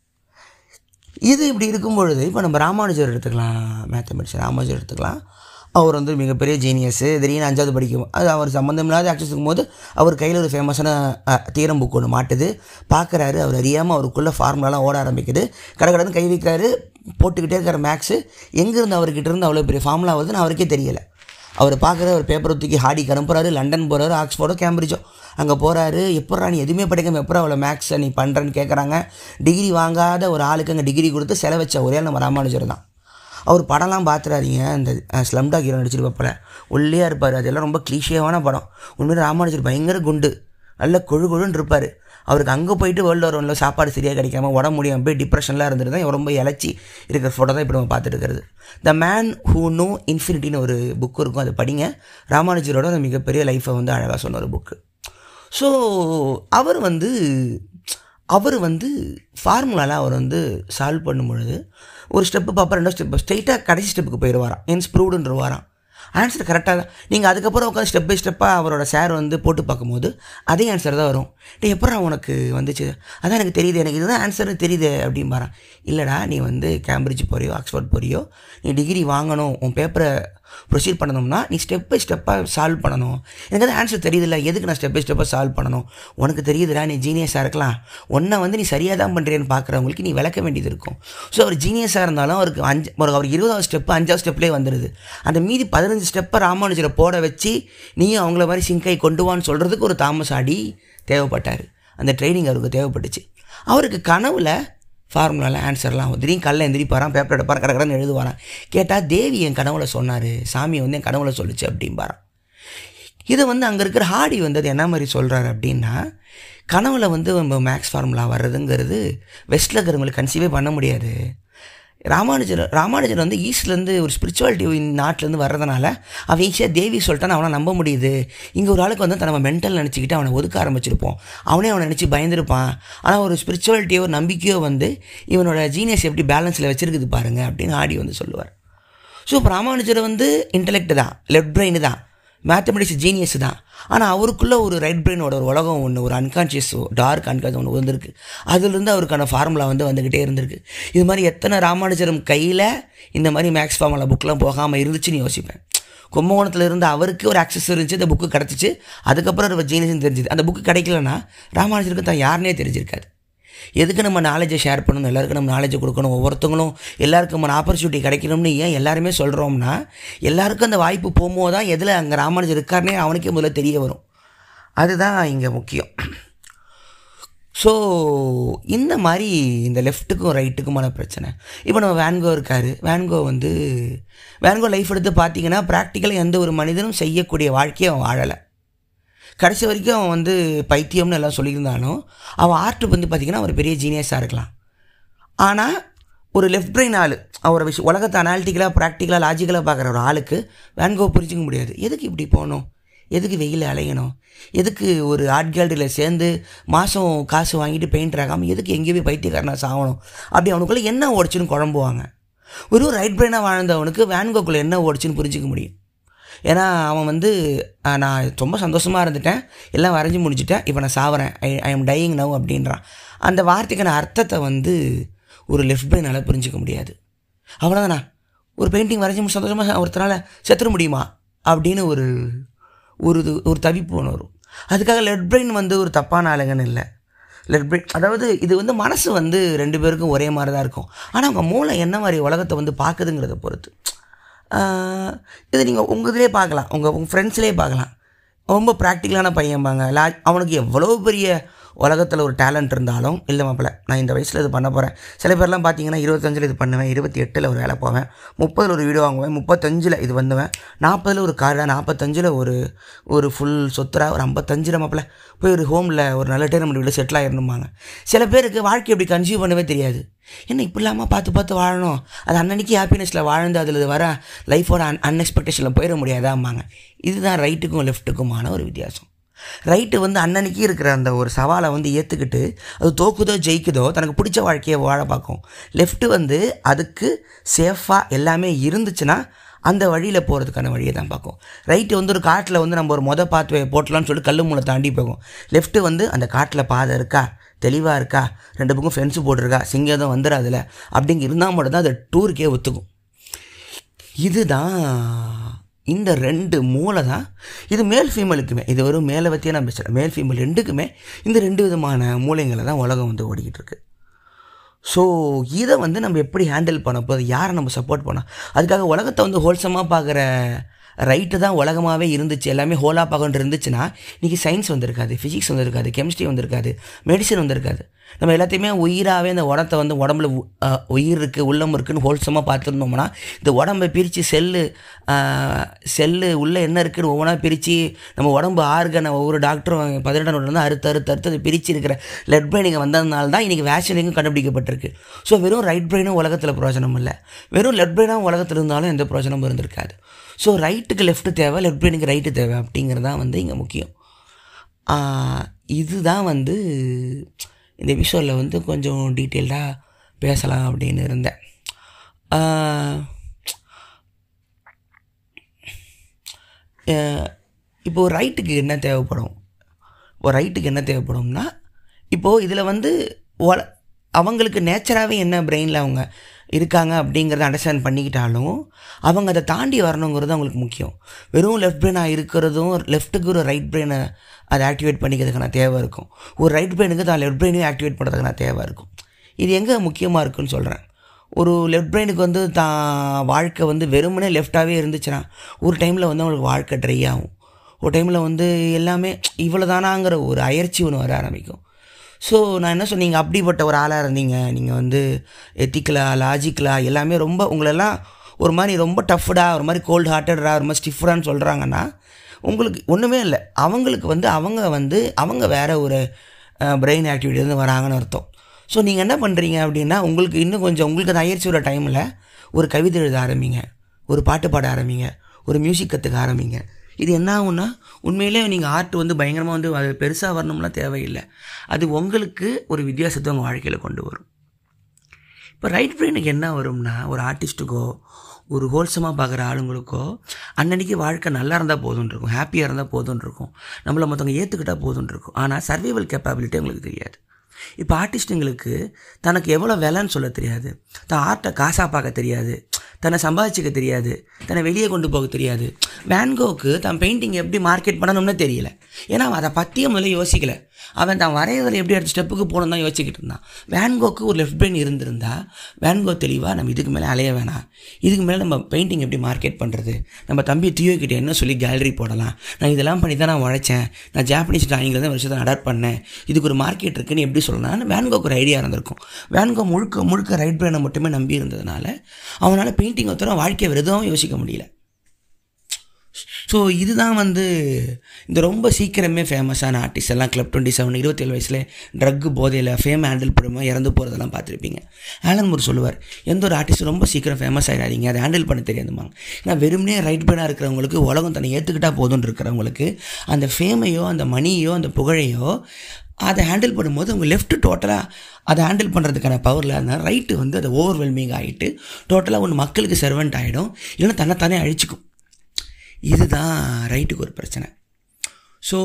இது இப்படி இருக்கும் பொழுது இப்போ நம்ம ராமானுஜர் எடுத்துக்கலாம் மேத்தமெட்டிக்ஸ் ராமானுஜர் எடுத்துக்கலாம் அவர் வந்து மிகப்பெரிய ஜீனியஸு திடீர்னு அஞ்சாவது படிக்கும் அது அவர் சம்மந்தம் இல்லாத ஆக்சஸ் இருக்கும்போது அவர் கையில் ஒரு ஃபேமஸான தீரம் புக் ஒன்று மாட்டுது பார்க்குறாரு அவர் அறியாமல் அவருக்குள்ளே ஃபார்முலாலாம் ஓட ஆரம்பிக்குது கடகடன்னு கை வைக்கிறாரு போட்டுக்கிட்டே இருக்கிற மேக்ஸு எங்கேருந்து அவர்கிட்ட இருந்து அவ்வளோ பெரிய ஃபார்முலா வருதுன்னு அவருக்கே தெரியலை அவர் பார்க்குற ஒரு பேப்பரை தூக்கி ஹாடிக்கு அனுப்புறாரு லண்டன் போகிறாரு ஆக்ஸ்ஃபோர்டோ கேம்பிரிட்ஜோ அங்கே போகிறாரு எப்பட்றா நீ எதுவுமே படிக்காம எப்போ அவ்வளோ மேக்ஸை நீ பண்ணுறேன்னு கேட்குறாங்க டிகிரி வாங்காத ஒரு ஆளுக்கு அங்கே டிகிரி கொடுத்து செலவச்ச ஒரே ஆள் நம்ம ராமானுஜர் தான் அவர் படம்லாம் பார்த்துறாதீங்க இந்த ஸ்லம்டாக் ஹீரோ நடிச்சிருப்பப்பல ஒல்லியாக இருப்பார் அதெல்லாம் ரொம்ப கிளீஷியவான படம் உண்மையிலே ராமானுஜர் பயங்கர குண்டு நல்ல கொழு கொழுன்னு இருப்பார் அவருக்கு அங்கே போயிட்டு வேர்ல்டு war ஒன்றில் சாப்பாடு சரியாக கிடைக்காம உடம்பு முடியாமல் போய் டிப்ரெஷன்லாம் இருந்துட்டு தான் இவர் ரொம்ப இலச்சி இருக்கிற ஃபோட்டோ தான் இப்போ நம்ம பார்த்துட்டு இருக்கிறது த மேன் ஹூ நோ இன்ஃபினிட்டின்னு ஒரு புக் இருக்கும் அதை படிங்க ராமானுஜரோட அந்த மிகப்பெரிய லைஃப்பை வந்து அழகாக சொன்ன ஒரு புக்கு ஸோ அவர் வந்து அவர் வந்து ஃபார்முலாவில் அவர் வந்து சால்வ் பண்ணும் பொழுது ஒரு ஸ்டெப்பு பார்ப்பா ரெண்டாவது ஸ்டெப் ஸ்ட்ரைட்டாக கடைசி ஸ்டெப்புக்கு போயிடுவாராம் என்ஸ் ப்ரூவ்டுன்றவாராம் ஆன்சர் கரெக்டாக தான் நீங்கள் அதுக்கப்புறம் உட்காந்து ஸ்டெப் பை ஸ்டெப்பாக அவரோட சார் வந்து போட்டு பார்க்கும்போது அதே ஆன்சர் தான் வரும் டே எப்பறம் உனக்கு வந்துச்சு அதான் எனக்கு தெரியுது எனக்கு இதுதான் ஆன்சர்னு தெரியுது அப்படிம்பாரான் இல்லைடா நீ வந்து கேம்பிரிட்ஜ் போறியோ ஆக்ஸ்ஃபோர்ட் போறியோ நீ டிகிரி வாங்கணும் உன் பேப்பரை ப்ரொசீட் பண்ணணும்னா நீ ஸ்டெப் பை ஸ்டெப்பாக சால்வ் பண்ணணும் எனக்கு அது ஆன்சர் தெரியுதுல்ல எதுக்கு நான் ஸ்டெப் பை ஸ்டெப்பாக சால்வ் பண்ணணும் உனக்கு தெரியுதுடா நீ ஜீனியஸாக இருக்கலாம் ஒன்றை வந்து நீ சரியாக தான் பண்ணுறேன்னு பார்க்குறவங்களுக்கு நீ விளக்க வேண்டியது இருக்கும் ஸோ அவர் ஜீனியஸாக இருந்தாலும் அவருக்கு அஞ்சு ஒரு அவர் இருபதாவது ஸ்டெப்பு அஞ்சாவது ஸ்டெப்லேயே வந்துடுது அந்த மீதி பதினஞ்சு ஸ்டெப்பை ராமானுஜரை போட வச்சு நீயும் அவங்கள மாதிரி சிங்கை கொண்டு வான்னு சொல்கிறதுக்கு ஒரு தாமஸ் ஆடி தேவைப்பட்டார் அந்த ட்ரைனிங் அவருக்கு தேவைப்பட்டுச்சு அவருக்கு கனவில் ஃபார்முலாவில் ஆன்சர்லாம் திடீர்னு கல்ல எந்திரிப்பாரான் பேப்பர் எடுப்பார் கடற்கடன்னு எழுதுவாரான் கேட்டால் தேவி என் கனவுல சொன்னார் சாமி வந்து என் கனவுல சொல்லுச்சு அப்படிம்பாரான் இதை வந்து அங்கே இருக்கிற ஹாடி வந்து அது என்ன மாதிரி சொல்கிறாரு அப்படின்னா கனவுல வந்து நம்ம மேக்ஸ் ஃபார்முலா வர்றதுங்கிறது வெஸ்ட்டில் இருக்கிறவங்களுக்கு கன்சீவே பண்ண முடியாது ராமானுஜர் ராமானுஜர் வந்து ஈஸ்ட்லேருந்து ஒரு ஸ்பிரிச்சுவாலிட்டி நாட்டிலேருந்து வர்றதுனால அவன் ஈஸியாக தேவி சொல்லிட்டான்னு அவனை நம்ப முடியுது இங்கே ஒரு ஆளுக்கு வந்து நம்ம மென்டல் நினச்சிக்கிட்டு அவனை ஒதுக்க ஆரம்பிச்சிருப்போம் அவனே அவனை நினச்சி பயந்துருப்பான் ஆனால் ஒரு ஸ்பிரிச்சுவாலிட்டியோ ஒரு நம்பிக்கையோ வந்து இவனோட ஜீனியஸ் எப்படி பேலன்ஸில் வச்சிருக்குது பாருங்க அப்படின்னு ஆடி வந்து சொல்லுவார் ஸோ இப்போ ராமானுஜர் வந்து இன்டலெக்ட் தான் லெஃப்ட் பிரெயின் தான் மேத்தமெட்டிக்ஸ் ஜீனியஸ் தான் ஆனால் அவருக்குள்ளே ஒரு ரைட் பிரெயினோட ஒரு உலகம் ஒன்று ஒரு அன்கான்ஷியஸ் டார்க் அன்கான்ஷியஸ் ஒன்று வந்திருக்கு அதுலேருந்து அவருக்கான ஃபார்முலா வந்து வந்துக்கிட்டே இருந்திருக்கு இது மாதிரி எத்தனை ராமானுஜரம் கையில் இந்த மாதிரி மேக்ஸ் ஃபார்முலா புக்கெலாம் போகாமல் இருந்துச்சுன்னு யோசிப்பேன் கும்பகோணத்தில் இருந்து அவருக்கு ஒரு ஆக்சஸ் இருந்துச்சு அந்த புக்கு கிடச்சிச்சு அதுக்கப்புறம் அவர் ஜீனியஸ்னு தெரிஞ்சுது அந்த புக்கு கிடைக்கலன்னா ராமானுஜருக்கு தான் யாருனே தெரிஞ்சிருக்காது எதுக்கு நம்ம நாலேஜை ஷேர் பண்ணணும் எல்லாருக்கும் நம்ம நாலேஜை கொடுக்கணும் ஒவ்வொருத்தவங்களும் எல்லாருக்கும் நம்ம ஆப்பர்ச்சுனிட்டி கிடைக்கணும்னு ஏன் எல்லாருமே சொல்கிறோம்னா எல்லாருக்கும் அந்த வாய்ப்பு போகும்போது தான் எதில் அங்கே ராமானுஜர் இருக்காருனே அவனுக்கே முதல்ல தெரிய வரும் அதுதான் இங்கே முக்கியம் ஸோ இந்த மாதிரி இந்த லெஃப்ட்டுக்கும் ரைட்டுக்குமான பிரச்சனை இப்போ நம்ம வேன்கோ இருக்கார் வேன்கோ வந்து வேன்கோ லைஃப் எடுத்து பார்த்தீங்கன்னா ப்ராக்டிக்கலாக எந்த ஒரு மனிதனும் செய்யக்கூடிய வாழ்க்கையை அவன் வாழலை கடைசி வரைக்கும் அவன் வந்து பைத்தியம்னு எல்லாம் சொல்லியிருந்தாலும் அவன் ஆர்ட் வந்து பார்த்திங்கன்னா ஒரு பெரிய ஜீனியஸாக இருக்கலாம் ஆனால் ஒரு லெஃப்ட் பிரெயின் ஆள் அவரை விஷயம் உலகத்தை அனாலிட்டிக்கலாக ப்ராக்டிக்கலாக லாஜிக்கலாக பார்க்குற ஒரு ஆளுக்கு வேன்கோ புரிஞ்சிக்க முடியாது எதுக்கு இப்படி போகணும் எதுக்கு வெயில் அலையணும் எதுக்கு ஒரு ஆர்ட் கேலரியில் சேர்ந்து மாதம் காசு வாங்கிட்டு பெயிண்ட் ஆகாமல் எதுக்கு எங்கேயும் போய் பைத்தியக்காரனா சாகணும் அப்படி அவனுக்குள்ளே என்ன ஓடிச்சுன்னு குழம்புவாங்க ஒரு ரைட் பிரெயினாக வாழ்ந்தவனுக்கு வேன்கோக்குள்ளே என்ன ஓடிச்சுன்னு புரிஞ்சிக்க முடியும் ஏன்னா அவன் வந்து "ஆஹ், நான் ரொம்ப சந்தோஷமாக இருந்துட்டேன் எல்லாம் வரைஞ்சி முடிச்சிட்டேன் இப்போ நான் சாவறேன் I I am dying now அப்படின்றான் அந்த வார்த்தைக்கான அர்த்தத்தை வந்து ஒரு லெஃப்ட் பிரெயினால் புரிஞ்சிக்க முடியாது அவ்வளோதானா ஒரு பெயிண்டிங் வரைஞ்சி முடிச்சு சந்தோஷமாக ஒருத்தரால் செத்துற முடியுமா அப்படின்னு ஒரு ஒரு இது ஒரு தவிப்பு ஒன்று வரும் அதுக்காக லெஃப்ட் பிரெயின் வந்து ஒரு தப்பான ஆளுங்கன்னு இல்லை லெஃப்ட் பிரெயின் அதாவது இது வந்து மனசு வந்து ரெண்டு பேருக்கும் ஒரே மாதிரி தான் இருக்கும் ஆனால் அவங்க மூளை என்ன மாதிரி உலகத்தை வந்து பார்க்குதுங்கிறத பொறுத்து ஆஹ் இது நீங்கள் உங்கள் இதிலே பார்க்கலாம் உங்கள் உங்கள் ஃப்ரெண்ட்ஸ்லேயே பார்க்கலாம் ரொம்ப ப்ராக்டிக்கலான பையன்பாங்க லா அவனுக்கு எவ்வளோ பெரிய உலகத்தில் ஒரு டேலண்ட் இருந்தாலும் இல்லை மாப்பிள்ள நான் இந்த வயசில் இது பண்ண போகிறேன் சில பேர்லாம் பார்த்தீங்கன்னா இருபத்தஞ்சில் இது பண்ணுவேன் இருபத்தி எட்டில் ஒரு வேலை போவேன் முப்பதில் ஒரு வீடு வாங்குவேன் முப்பத்தஞ்சில் இது வந்துவேன் நாற்பதில் ஒரு கார் நாற்பத்தஞ்சில் ஒரு ஒரு ஃபுல் சொத்துரா ஒரு ஐம்பத்தஞ்சில் மாப்பிள்ள போய் ஒரு ஹோமில் ஒரு நல்ல டைம் வீட்டில் செட்டில் ஆகிருந்துமாங்க சில பேருக்கு வாழ்க்கை எப்படி கன்சியூவ் பண்ணவே தெரியாது என்ன இப்படி இல்லாமல் பார்த்து பார்த்து வாழணும் அது அன்னன்னைக்கு ஹாப்பினஸில் வாழ்ந்து அதில் வர லைஃபோட அன் அன்எக்ஸ்பெக்டேஷனில் போயிட முடியாதாம்பாங்க இதுதான் ரைட்டுக்கும் லெஃப்ட்டுக்குமான ஒரு வித்தியாசம் ரைட்டு வந்து அன்னன்னைக்கு இருக்கிற அந்த ஒரு சவாலை வந்து ஏற்றுக்கிட்டு அது தோக்குதோ ஜெயிக்குதோ தனக்கு பிடிச்ச வாழ்க்கையை வாழ பார்க்கும் லெஃப்ட்டு வந்து அதுக்கு சேஃபாக எல்லாமே இருந்துச்சுன்னா அந்த வழியில் போகிறதுக்கான வழியை தான் பார்க்கும் ரைட்டு வந்து ஒரு காட்டில் வந்து நம்ம ஒரு மொதல் பாத்வே போட்டலாம்னு சொல்லிட்டு கல் மூளை தாண்டி போகும் லெஃப்ட்டு வந்து அந்த காட்டில் பாதை இருக்கா தெளிவாக இருக்கா ரெண்டு பக்கம் ஃபென்ஸு போட்டிருக்கா சிங்கம் எதுவும் வந்துடாதுல அப்படிங்க இருந்தால் மட்டும்தான் அது டூருக்கே ஒத்துக்கும் இதுதான் இந்த ரெண்டு மூளை தான் இது மேல் ஃபீமேலுக்குமே இது ஒரு மேலே பற்றியே நான் பேசுகிறேன் மேல் ஃபீமேல் ரெண்டுக்குமே இந்த ரெண்டு விதமான மூளைங்களை தான் உலகம் வந்து ஓடிக்கிட்டு இருக்கு ஸோ இதை வந்து நம்ம எப்படி ஹேண்டில் பண்ண போது யாரை நம்ம சப்போர்ட் பண்ணோம் அதுக்காக உலகத்தை வந்து ஹோல்சமாக பார்க்குற ரைட்டு தான் உலகமாகவே இருந்துச்சு எல்லாமே ஹோலாக பார்க்கணும் இருந்துச்சுன்னா இன்றைக்கி சயின்ஸ் வந்திருக்காது ஃபிசிக்ஸ் வந்திருக்காது கெமிஸ்ட்ரி வந்திருக்காது மெடிசன் வந்திருக்காது நம்ம எல்லாத்தையுமே உயிராகவே இந்த உடத்தை வந்து உடம்புல உ- அஹ் உயிர் இருக்குது உள்ளம் இருக்குன்னு ஹோல்சமாக பார்த்துருந்தோம்னா இந்த உடம்பை பிரித்து செல்லு செல்லு உள்ளே என்ன இருக்குன்னு ஒவ்வொன்றா பிரித்து நம்ம உடம்பு ஆர்கனை ஒவ்வொரு டாக்டரும் பதினெட்டாம் நூற்றாண்டு அறுத்து அறுத்து அறுத்து அதை பிரித்து இருக்கிற லெட் பிரெயினிங்க வந்ததுனால தான் இன்றைக்கி வேக்சினிங்கும் கண்டுபிடிக்கப்பட்டிருக்கு ஸோ வெறும் ரைட் பிரெயினும் உலகத்தில் பிரயோஜனம் இல்லை வெறும் லெஃப்ட் பிரெயினாக உலகத்தில் இருந்தாலும் எந்த பிரயோஜனமும் இருந்திருக்காது ஸோ ரைட்டுக்கு லெஃப்ட்டு தேவை லெஃப்ட் பிரெயினுக்கு ரைட்டு தேவை அப்படிங்கிறது தான் வந்து இங்கே முக்கியம் ஆஹ் இதுதான் வந்து இந்த எபிசோடில் வந்து கொஞ்சம் டீட்டெயில்டாக பேசலாம் அப்படின்னு இருந்தேன் ஆஹ் அஹ் இப்போ ஒரு ரைட்டுக்கு என்ன தேவைப்படும் ஒரு ரைட்டுக்கு என்ன தேவைப்படும்னா இப்போது இதில் வந்து ஒல அவங்களுக்கு நேச்சராகவே என்ன பிரெயினில் அவங்க இருக்காங்க அப்படிங்கிறத அண்டர்ஸ்டாண்ட் பண்ணிக்கிட்டாலும் அவங்க அதை தாண்டி வரணுங்கிறது அவங்களுக்கு முக்கியம் வெறும் லெஃப்ட் பிரெயினாக இருக்கிறதும் லெஃப்ட்டுக்கு ஒரு ரைட் பிரெயினை அதை ஆக்டிவேட் பண்ணிக்கிறதுக்கான தேவை இருக்கும் ஒரு ரைட் பிரெயினுக்கு தான் லெஃப்ட் பிரெயினையும் ஆக்டிவேட் பண்ணுறதுக்கான தேவை இருக்கும் இது எங்கே முக்கியமாக இருக்குன்னு சொல்கிறேன் ஒரு லெஃப்ட் பிரெயினுக்கு வந்து தான் வாழ்க்கை வந்து வெறுமனே லெஃப்டாகவே இருந்துச்சுன்னா ஒரு டைமில் வந்து அவங்களுக்கு வாழ்க்கை ட்ரை ஆகும் ஒரு டைமில் வந்து எல்லாமே இவ்வளோ தானாங்கிற ஒரு அயற்சி ஒன்று வர ஆரம்பிக்கும் ஸோ நான் என்ன சொன்னீங்க அப்படிப்பட்ட ஒரு ஆளாக இருந்தீங்க நீங்கள் வந்து எத்திக்கலாக லாஜிக்கலாக எல்லாமே ரொம்ப உங்களெல்லாம் ஒரு மாதிரி ரொம்ப டஃப்டா ஒரு மாதிரி கோல்டு ஹார்ட்டடா ஒரு மாதிரி ஸ்டிஃப்டான்னு சொல்கிறாங்கன்னா உங்களுக்கு ஒன்றுமே இல்லை அவங்களுக்கு வந்து அவங்க வந்து அவங்க வேறு ஒரு பிரெயின் ஆக்டிவிட்டிலேருந்து வராங்கன்னு அர்த்தம் ஸோ நீங்கள் என்ன பண்ணுறீங்க அப்படின்னா உங்களுக்கு இன்னும் கொஞ்சம் உங்களுக்கு அந்த அயற்சி வர டைமில் ஒரு கவிதை எழுத ஆரம்பிங்க ஒரு பாட்டு பாட ஆரம்பிங்க ஒரு மியூசிக் கற்றுக்க ஆரம்பிங்க இது என்ன ஆகும்னா உண்மையிலே நீங்கள் ஆர்ட் வந்து பயங்கரமாக வந்து அது பெருசாக வரணும்லாம் தேவையில்லை அது உங்களுக்கு ஒரு வித்தியாசத்தை உங்கள் வாழ்க்கையில் கொண்டு வரும் இப்போ ரைட் பிரெயினுக்கு என்ன வரும்னா ஒரு ஆர்டிஸ்ட்டுக்கோ ஒரு ஹோல்சமாக பார்க்குற ஆளுங்களுக்கோ அன்னன்னைக்கு வாழ்க்கை நல்லா இருந்தால் போதும்னு இருக்கும் ஹாப்பியாக இருந்தால் போதும்னு இருக்கும் நம்மளை மற்றவங்க ஏற்றுக்கிட்டால் போதும்னு இருக்கும் ஆனால் சர்வைவல் கேப்பபிலிட்டி உங்களுக்கு தெரியாது இப்போ ஆர்டிஸ்ட்டுங்களுக்கு தனக்கு எவ்வளோ விலைன்னு சொல்ல தெரியாது தான் ஆர்ட்டை காசாக பார்க்க தெரியாது தன்னை சம்பாதிச்சுக்க தெரியாது தன்னை வெளியே கொண்டு போக தெரியாது வேன்கோக்கு தான் பெயிண்டிங் எப்படி மார்க்கெட் பண்ணணும்னு தெரியல ஏன்னா அவன் அதை பற்றியே முதல்ல யோசிக்கல அவன் தான் வரையதில் எப்படி அடுத்த ஸ்டெப்புக்கு போகணும் தான் யோசிச்சுக்கிட்டு இருந்தான் வேன்கோக்கு ஒரு லெஃப்ட் பிரெயின் இருந்திருந்தா வேன்கோ தெளிவாக நம்ம இதுக்கு மேலே அலைய வேணாம் இதுக்கு மேலே நம்ம பெயிண்டிங் எப்படி மார்க்கெட் பண்ணுறது நம்ம தம்பி தியோ கிட்ட என்ன சொல்லி கேலரி போடலாம் நான் இதெல்லாம் பண்ணி தான் நான் உழைச்சேன் நான் ஜாப்பனீஸ் டிராயிங்கில் தான் வருஷத்தை அடாப்ட் பண்ணேன் இதுக்கு ஒரு மார்க்கெட் இருக்குன்னு எப்படி சொல்லலாம்னு வேன்கோக்கு ஒரு ஐடியா இருந்திருக்கும் வேன்கோ முழுக்க முழுக்க ரைட் பிரெயினை மட்டுமே நம்பி இருந்ததுனால அவனால் பெயிண்டிங் ஒருத்தர வாழ்க்கையை விரதம் யோசிக்க முடியல ஸோ இதுதான் வந்து இந்த ரொம்ப சீக்கிரமே ஃபேமஸான ஆர்டிஸ்ட் எல்லாம் கிளப் டுவெண்ட்டி செவன் இருபத்தேழு வயசில் ட்ரக்கு போதையில் ஃபேம் ஹேண்டில் பண்ணும்போது இறந்து போகிறதெல்லாம் பார்த்துருப்பீங்க ஆலன் மூர் சொல்லுவார் எந்த ஒரு ஆர்டிஸ்ட் ரொம்ப சீக்கிரம் ஃபேமஸ் ஆகிடாதீங்க அதை ஹேண்டில் பண்ண தெரியாதுமாங்க ஏன்னா வெறுமனே ரைட் பேனாக இருக்கிறவங்களுக்கு உலகம் தன்னை ஏற்றுக்கிட்டால் போதும்னு இருக்கிறவங்களுக்கு அந்த ஃபேமையோ அந்த மணியோ அந்த புகழையோ அதை ஹேண்டில் பண்ணும்போது அவங்க லெஃப்ட் டோட்டலாக அதை ஹேண்டில் பண்ணுறதுக்கான பவரில் இருந்தால் ரைட்டு வந்து அதை ஓவர்வெல்மிங் ஆகிட்டு டோட்டலாக ஒன்று மக்களுக்கு சர்வெண்ட் ஆகிடும் இல்லைன்னா தன்னைத்தானே அழிச்சிக்கும் இதுதான் ரைட்டுக்கு ஒரு பிரச்சனை ஸோ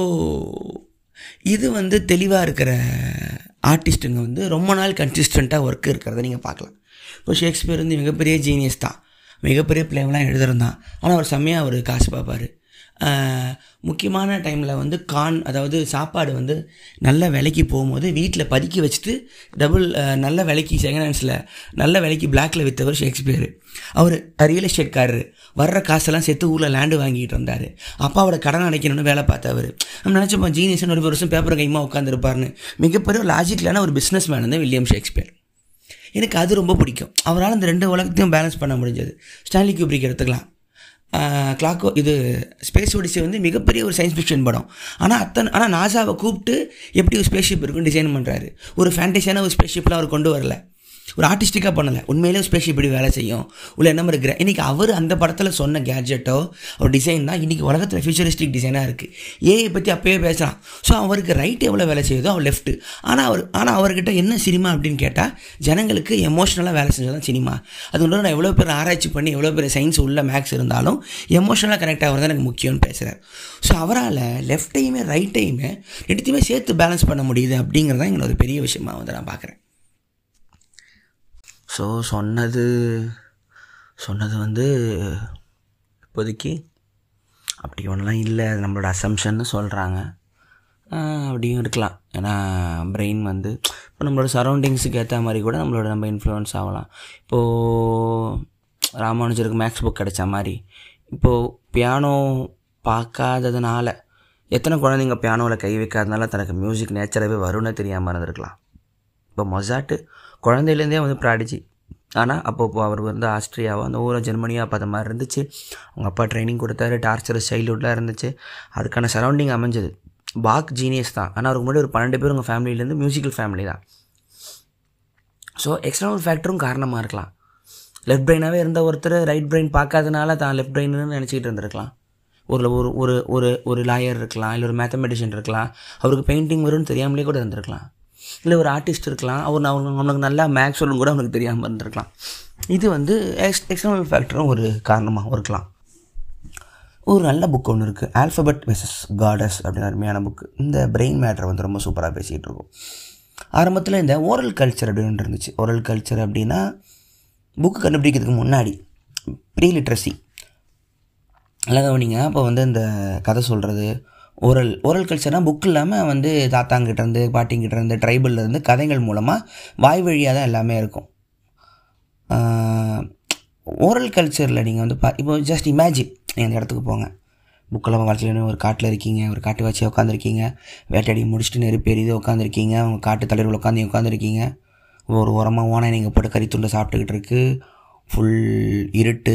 இது வந்து தெளிவாக இருக்கிற ஆர்டிஸ்ட்டுங்க வந்து ரொம்ப நாள் கன்சிஸ்டண்ட்டாக ஒர்க் இருக்கிறத நீங்கள் பார்க்கலாம் இப்போ ஷேக்ஸ்பியர் வந்து மிகப்பெரிய ஜீனியஸ் தான் மிகப்பெரிய பிளேம்லாம் எழுதுறந்தான் ஆனால் அவர் செம்மையாக அவர் காசு பார்ப்பார் முக்கியமான டைமில் வந்து கான் அதாவது சாப்பாடு வந்து நல்ல விலைக்கு போகும்போது வீட்டில் பதுக்கி வச்சுட்டு டபுள் நல்ல விலைக்கு செகண்ட் ஹேண்ட்ஸில் நல்ல விலைக்கு பிளாக்ல விற்றவர் ஷேக்ஸ்பியர் அவர் ரியல் எஸ்டேட்காரரு வர்ற காசெல்லாம் சேர்த்து ஊரில் லேண்டு வாங்கிட்டு வந்தார் அப்பாவோட கடன் அடைக்கணும்னு வேலை பார்த்தவர் நம்ம நினச்சப்போ ஜீனியஸ்னு ஒரு வருஷம் பேப்பர் கைமா உட்காந்துருப்பாருன்னு மிகப்பெரிய லாஜிக்கலான ஒரு பிஸ்னஸ் மேன் வந்து வில்லியம் ஷேக்ஸ்பியர் எனக்கு அது ரொம்ப பிடிக்கும் அவரால் அந்த ரெண்டு உலகத்தையும் பேலன்ஸ் பண்ண முடிஞ்சது ஸ்டான்லி கியூப்ரிக் எடுத்துக்கலாம் கிளாக்கோ இது ஸ்பேஸ் ஒடிசி வந்து மிகப்பெரிய ஒரு சயின்ஸ் ஃபிக்ஷன் படம் ஆனால் அத்தனை ஆனால் நாசாவை கூப்பிட்டு எப்படி ஒரு ஸ்பேஸ்ஷிப் இருக்குன்னு டிசைன் பண்ணுறாரு ஒரு ஃபேண்டசியான ஒரு ஸ்பேஸ்ஷிப்லாம் அவர் கொண்டு வரல ஒரு ஆர்டிஸ்டிக்காக பண்ணலை உண்மையிலே ஸ்பேஸ் இப்படி வேலை செய்யும் உள்ள என்ன மாதிரி இருக்கிற இன்றைக்கி அவர் அந்த படத்தில் சொன்ன கேட்ஜெட்டோ ஒரு டிசைன் தான் இன்றைக்கி உலகத்தில் ஃபியூச்சரிஸ்டிக் டிசைனாக இருக்குது ஏஐ பற்றி அப்போயே பேசுகிறான் ஸோ அவருக்கு ரைட் எவ்வளோ வேலை செய்யுதோ அவர் லெஃப்ட்டு ஆனால் அவர் ஆனால் அவர்கிட்ட என்ன சினிமா அப்படின்னு கேட்டால் ஜனங்களுக்கு எமோஷ்னலாக வேலை செஞ்சது தான் சினிமா அது ஒன்று நான் எவ்வளோ பேர் ஆராய்ச்சி பண்ணி எவ்வளோ பேர் சயின்ஸ் உள்ள மேக்ஸ் இருந்தாலும் எமோஷனலாக கனெக்ட் ஆகிறது தான் எனக்கு முக்கியம்னு பேசுகிறார் ஸோ அவரால் லெஃப்ட்டையுமே ரைட்டையுமே ரெண்டுத்தையுமே சேர்த்து பேலன்ஸ் பண்ண முடியுது அப்படிங்கிறது தான் எங்களோட ஒரு பெரிய விஷயமா வந்து நான் பார்க்குறேன் ஸோ சொன்னது சொன்னது வந்து இப்போதைக்கு அப்படி ஒன்றுலாம் இல்லை அது நம்மளோட அசம்ஷன்னு சொல்கிறாங்க அப்படியும் இருக்கலாம் ஏன்னா பிரெயின் வந்து இப்போ நம்மளோட சரௌண்டிங்ஸுக்கு ஏற்ற மாதிரி கூட நம்மளோட நம்ம இன்ஃப்ளூயன்ஸ் ஆகலாம் இப்போது ராமானுஜருக்கு மேக்ஸ் புக் கிடைச்ச மாதிரி இப்போது பியானோ பார்க்காததுனால எத்தனை குழந்தைங்க பியானோவில் கை வைக்காதனால தனக்கு மியூசிக் நேச்சராகவே வரும்னே தெரியாமல் இருந்திருக்கலாம் இப்போ மொசாட்டு குழந்தையிலேருந்தே வந்து ப்ராடிஜி ஆனால் அப்போ அவர் வந்து ஆஸ்திரியாவோ அந்த ஊரை ஜெர்மனியாக பார்த்த மாதிரி இருந்துச்சு அவங்க அப்பா ட்ரைனிங் கொடுத்தாரு டார்ச்சர் சைல்டுஹுட்லாம் இருந்துச்சு அதுக்கான சரௌண்டிங் அமைஞ்சது பாக் ஜீனியஸ் தான் ஆனால் அவருக்கு முன்னாடி ஒரு பன்னெண்டு பேர் உங்கள் ஃபேமிலியிலேருந்து மியூசிக்கல் ஃபேமிலி தான் ஸோ எக்ஸ்டர்னல் ஃபேக்டரும் காரணமாக இருக்கலாம் லெஃப்ட் பிரெயினாகவே இருந்த ஒருத்தர் ரைட் பிரெயின் பார்க்காதனால தான் லெஃப்ட் பிரெயின்னு நினச்சிக்கிட்டு இருந்திருக்கலாம் ஒரு ஒரு ஒரு ஒரு ஒரு லாயர் இருக்கலாம் இல்லை ஒரு மேத்தமெட்டிஷியன் இருக்கலாம் அவருக்கு பெயிண்டிங் வரும்னு தெரியாமலே கூட இருந்திருக்கலாம் இல்லை ஒரு ஆர்டிஸ்ட் இருக்கலாம் அவர் அவங்க அவனுக்கு நல்லா மேக்ஸ் சொல்லும் கூட அவனுக்கு தெரியாமல் இருந்திருக்கலாம் இது வந்து எக்ஸ் எக்ஸ்டர்னல் ஃபேக்டரும் ஒரு காரணமாகவும் இருக்கலாம் ஒரு நல்ல புக் ஒன்று இருக்குது ஆல்ஃபபெட் வெசஸ் காடஸ் அப்படின்னு அருமையான புக்கு இந்த பிரெயின் மேட்டரை வந்து ரொம்ப சூப்பராக பேசிகிட்டு இருக்கும் ஆரம்பத்தில் இந்த ஓரல் கல்ச்சர் அப்படின்னு இருந்துச்சு ஓரல் கல்ச்சர் அப்படின்னா புக்கு கண்டுபிடிக்கிறதுக்கு முன்னாடி ப்ரீ லிட்ரஸி நல்லா கவனிங்க அப்போ வந்து இந்த கதை சொல்கிறது ஓரல் ஓரல் கல்ச்சர்னால் புக் இல்லாமல் வந்து தாத்தாங்கிட்டேருந்து பாட்டிங்கிட்டேருந்து ட்ரைபல்லேருந்து கதைகள் மூலமாக வாய் வழியாக தான் எல்லாமே இருக்கும் ஓரல் கல்ச்சரில் நீங்கள் வந்து பா இப்போ ஜஸ்ட் இமேஜின் நீங்கள் அந்த இடத்துக்கு போங்க புக்கெல்லாம் வாழ்க்கையில் ஒரு காட்டில் இருக்கீங்க ஒரு காட்டு வச்சு உட்காந்துருக்கீங்க வேட்டையாடி முடிச்சுட்டு நெருப்பு எரியுது உட்காந்துருக்கீங்க அவங்க காட்டு தலைவர்கள் உட்காந்து உட்காந்துருக்கீங்க ஒரு உரமாக ஓனை நீங்கள் போட்டு கறித்துண்டை சாப்பிட்டுக்கிட்டு இருக்கு ஃபுல் இருட்டு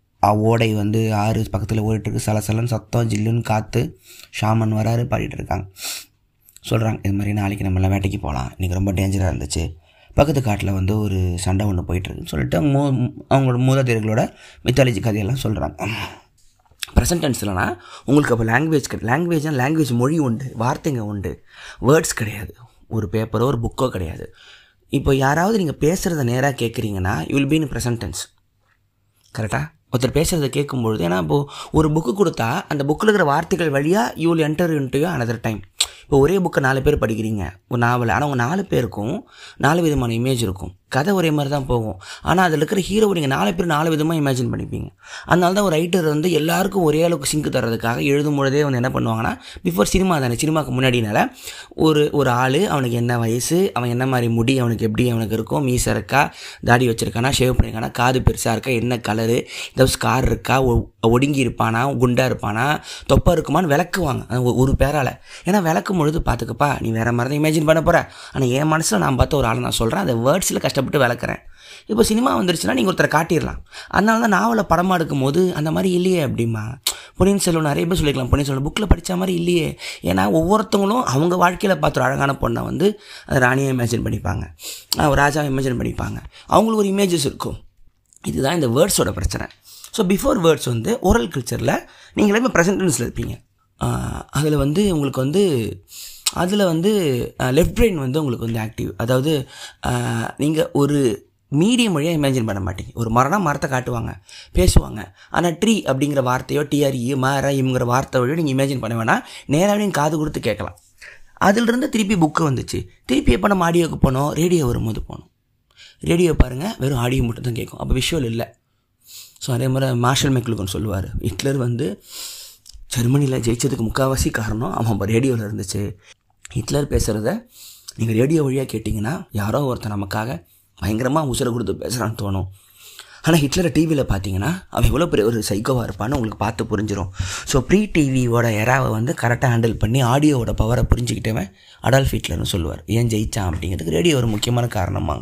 ஓடை வந்து ஆறு பக்கத்தில் ஓடிட்டுருக்கு சலசலன்னு சத்தம் ஜில்லுன்னு காற்று ஷாமன் வராரு பாடிட்டு இருக்காங்க சொல்கிறாங்க இது மாதிரி நாளைக்கு நம்மளாம் வேட்டைக்கு போகலாம் இன்றைக்கி ரொம்ப டேஞ்சராக இருந்துச்சு பக்கத்து காட்டில் வந்து ஒரு சண்டை ஒன்று போயிட்டுருக்குன்னு சொல்லிட்டு மூ அவங்களோட மூதாதையர்களோட மித்தாலஜி கதையெல்லாம் சொல்கிறாங்க ப்ரெசன்ட் டென்ஸ்லனா உங்களுக்கு அப்போ லாங்குவேஜ் கிடையாது லாங்குவேஜ்னால் லாங்குவேஜ் மொழி உண்டு வார்த்தைங்க உண்டு வேர்ட்ஸ் கிடையாது ஒரு பேப்பரோ ஒரு புக்கோ கிடையாது இப்போ யாராவது நீங்கள் பேசுகிறத நேராக கேட்குறீங்கன்னா you will be in present tense கரெக்டாக ஒருத்தர் பேசுகிறத கேட்கும்பொழுது ஏன்னா இப்போது ஒரு புக்கு கொடுத்தா அந்த புக்கில் இருக்கிற வார்த்தைகள் வழியாக you will enter into another time இப்போ ஒரே புக்கை நாலு பேர் படிக்கிறீங்க ஒரு நாவல் ஆனால் உங்கள் நாலு பேருக்கும் நாலு விதமான இமேஜ் இருக்கும் கதை ஒரே மாதிரி தான் போகும் ஆனால் அதில் இருக்கிற ஹீரோ நீங்கள் நாலு பேர் நாலு விதமாக இமேஜின் பண்ணிப்பீங்க அதனால தான் ஒரு ரைட்டர் வந்து எல்லாருக்கும் ஒரே அளவுக்கு சிங்க் தரதுக்காக எழுதும் பொழுதே வந்து என்ன பண்ணுவாங்கன்னா பிஃபோர் சினிமா தானே சினிமாவுக்கு முன்னாடினால ஒரு ஒரு ஆள் அவனுக்கு என்ன வயசு அவன் என்ன மாதிரி முடி அவனுக்கு எப்படி அவனுக்கு இருக்கும் மீசை இருக்கா தாடி வச்சிருக்கானா ஷேவ் பண்ணியிருக்கானா காது பெருசாக இருக்கா என்ன கலரு இந்த ஸ்கார் இருக்கா ஒடுங்கி இருப்பானா குண்டாக இருப்பானா தொப்பை இருக்குமான்னு விளக்குவாங்க ஒரு பேரால் ஏன்னா விளக்கும் பொழுது பார்த்துக்கப்பா நீ வேறு மாதிரி தான் இமேஜின் பண்ண போகிற ஆனால் என் மனசில் நான் பார்த்த ஒரு ஆளை நான் சொல்கிறேன் அதை வேர்ட்ஸில் கஷ்டப்பட்டு விளக்குறேன் இப்போ சினிமா வந்துருச்சுன்னா நீங்கள் ஒருத்தரை காட்டிடலாம் அதனால தான் நாவலை படமாக எடுக்கும் போது அந்த மாதிரி இல்லையே அப்படிமா பொன்னியின் செல்வன் நிறைய பேர் சொல்லிக்கலாம் பொன்னியின் செல்வன் புக்கில் படித்த மாதிரி இல்லையே ஏன்னா ஒவ்வொருத்தவங்களும் அவங்க வாழ்க்கையில் பார்த்த ஒரு அழகான பொண்ணை வந்து ராணியை இமேஜின் பண்ணிப்பாங்க ஒரு ராஜாவை இமேஜின் பண்ணிப்பாங்க அவங்களுக்கு ஒரு இமேஜஸ் இருக்கும் இதுதான் இந்த வேர்ட்ஸோட பிரச்சனை ஸோ பிஃபோர் வேர்ட்ஸ் வந்து ஓரல் கல்ச்சரில் நீங்கள் எல்லாமே ப்ரெசன்டென்ஸில் இருப்பீங்க அதில் வந்து உங்களுக்கு வந்து அதில் வந்து லெஃப்ட் பிரெயின் வந்து உங்களுக்கு வந்து ஆக்டிவ் அதாவது நீங்கள் ஒரு மீடியம் வழியாக இமேஜின் பண்ண மாட்டீங்க ஒரு மரம்னா மரத்தை காட்டுவாங்க பேசுவாங்க ஆனால் ட்ரீ அப்படிங்கிற வார்த்தையோ டிஆர்இ மர இம்ங்கிற வார்த்தை வழியோ நீங்கள் இமேஜின் பண்ண வேணால் நேராக நீங்கள் காது கொடுத்து கேட்கலாம் அதிலிருந்து திருப்பி புக்கு வந்துச்சு திருப்பி எப்போ நம்ம ஆடியோவுக்கு போனோம் ரேடியோ வரும்போது போனோம் ரேடியோ பாருங்கள் வெறும் ஆடியோ மட்டும் தான் கேட்கும் அப்போ விஷுவல் இல்லை ஸோ அதே மாதிரி மார்ஷல் மெக்லுகன் சொல்லுவார் ஹிட்லர் வந்து ஜெர்மனியில் ஜெயிச்சதுக்கு முக்கால்வாசி காரணம் அவன் ரேடியோவில் இருந்துச்சு ஹிட்லர் பேசுகிறத நீங்கள் ரேடியோ வழியாக கேட்டிங்கன்னா யாரோ ஒருத்தர் நமக்காக பயங்கரமாக உசுரை கொடுத்து பேசுகிறான்னு தோணும் ஆனால் ஹிட்லரை டிவியில் பார்த்தீங்கன்னா அவன் எவ்வளோ பெரிய ஒரு சைக்கோவாக இருப்பான்னு உங்களுக்கு பார்த்து புரிஞ்சிடும் ஸோ ப்ரீ டிவியோட எராவை வந்து கரெக்டாக ஹேண்டில் பண்ணி ஆடியோவோட பவரை புரிஞ்சுக்கிட்டவன் அடால்ஃப் ஹிட்லர்னு சொல்லுவார் ஏன் ஜெயிச்சான் அப்படிங்கிறதுக்கு ரேடியோ ஒரு முக்கியமான காரணமாங்க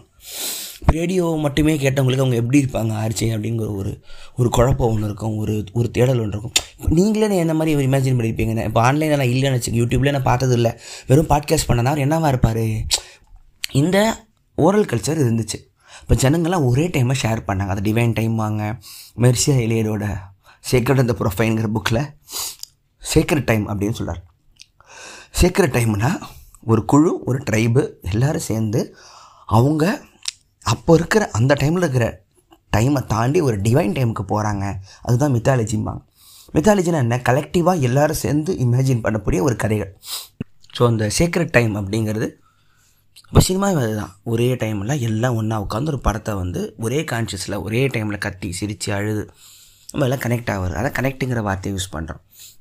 ரேடியோ மட்டுமே கேட்டவங்களுக்கு அவங்க எப்படி இருப்பாங்க ஆர்ச்சி அப்படிங்கிற ஒரு ஒரு குழப்பம் ஒன்று இருக்கும் ஒரு ஒரு தேடல் ஒன்று இருக்கும் நீங்களே என்ன மாதிரி ஒரு இமேஜின் பண்ணியிருப்பீங்க இப்போ ஆன்லைனில் நான் இல்லைன்னு வச்சுக்க யூடியூப்லேயே நான் பார்த்தது இல்லை வெறும் பாட்காஸ்ட் பண்ணனா அவர் என்னவா இருப்பார் இந்த ஓரல் கல்ச்சர் இருந்துச்சு இப்போ ஜனங்கள்லாம் ஒரே டைமை ஷேர் பண்ணாங்க அது டிவைன் டைம் வாங்க மெர்சியா இலையரோட சேக்ரட் அந்த ப்ரொஃபைங்கிற புக்கில் சேக்ரட் டைம் அப்படின்னு சொல்கிறார் சேக்ரட் டைம்னா ஒரு குழு ஒரு ட்ரைபு எல்லாரும் சேர்ந்து அவங்க அப்போ இருக்கிற அந்த டைமில் இருக்கிற டைமை தாண்டி ஒரு டிவைன் டைமுக்கு போகிறாங்க அதுதான் மித்தாலஜிம்பாங்க மித்தாலஜினா என்ன கலெக்டிவாக எல்லாரும் சேர்ந்து இமேஜின் பண்ணக்கூடிய ஒரு கதைகள் ஸோ அந்த சேக்ரட் டைம் அப்படிங்கிறது இப்போ சினிமாவும் அதுதான் ஒரே டைமில் எல்லாம் ஒன்றா உட்காந்து ஒரு படத்தை வந்து ஒரே கான்ஷியஸில் ஒரே டைமில் கத்தி சிரித்து அழுது நம்ம எல்லாம் கனெக்ட் ஆகுறது அதான் கனெக்ட்டுங்கிற வார்த்தையை யூஸ் பண்ணுறோம்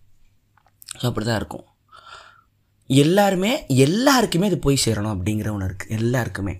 ஸோ அப்படி தான் இருக்கும் எல்லாருமே எல்லாருக்குமே இது போய் சேரணும் அப்படிங்கிற ஒன்று இருக்குது எல்லாருக்குமே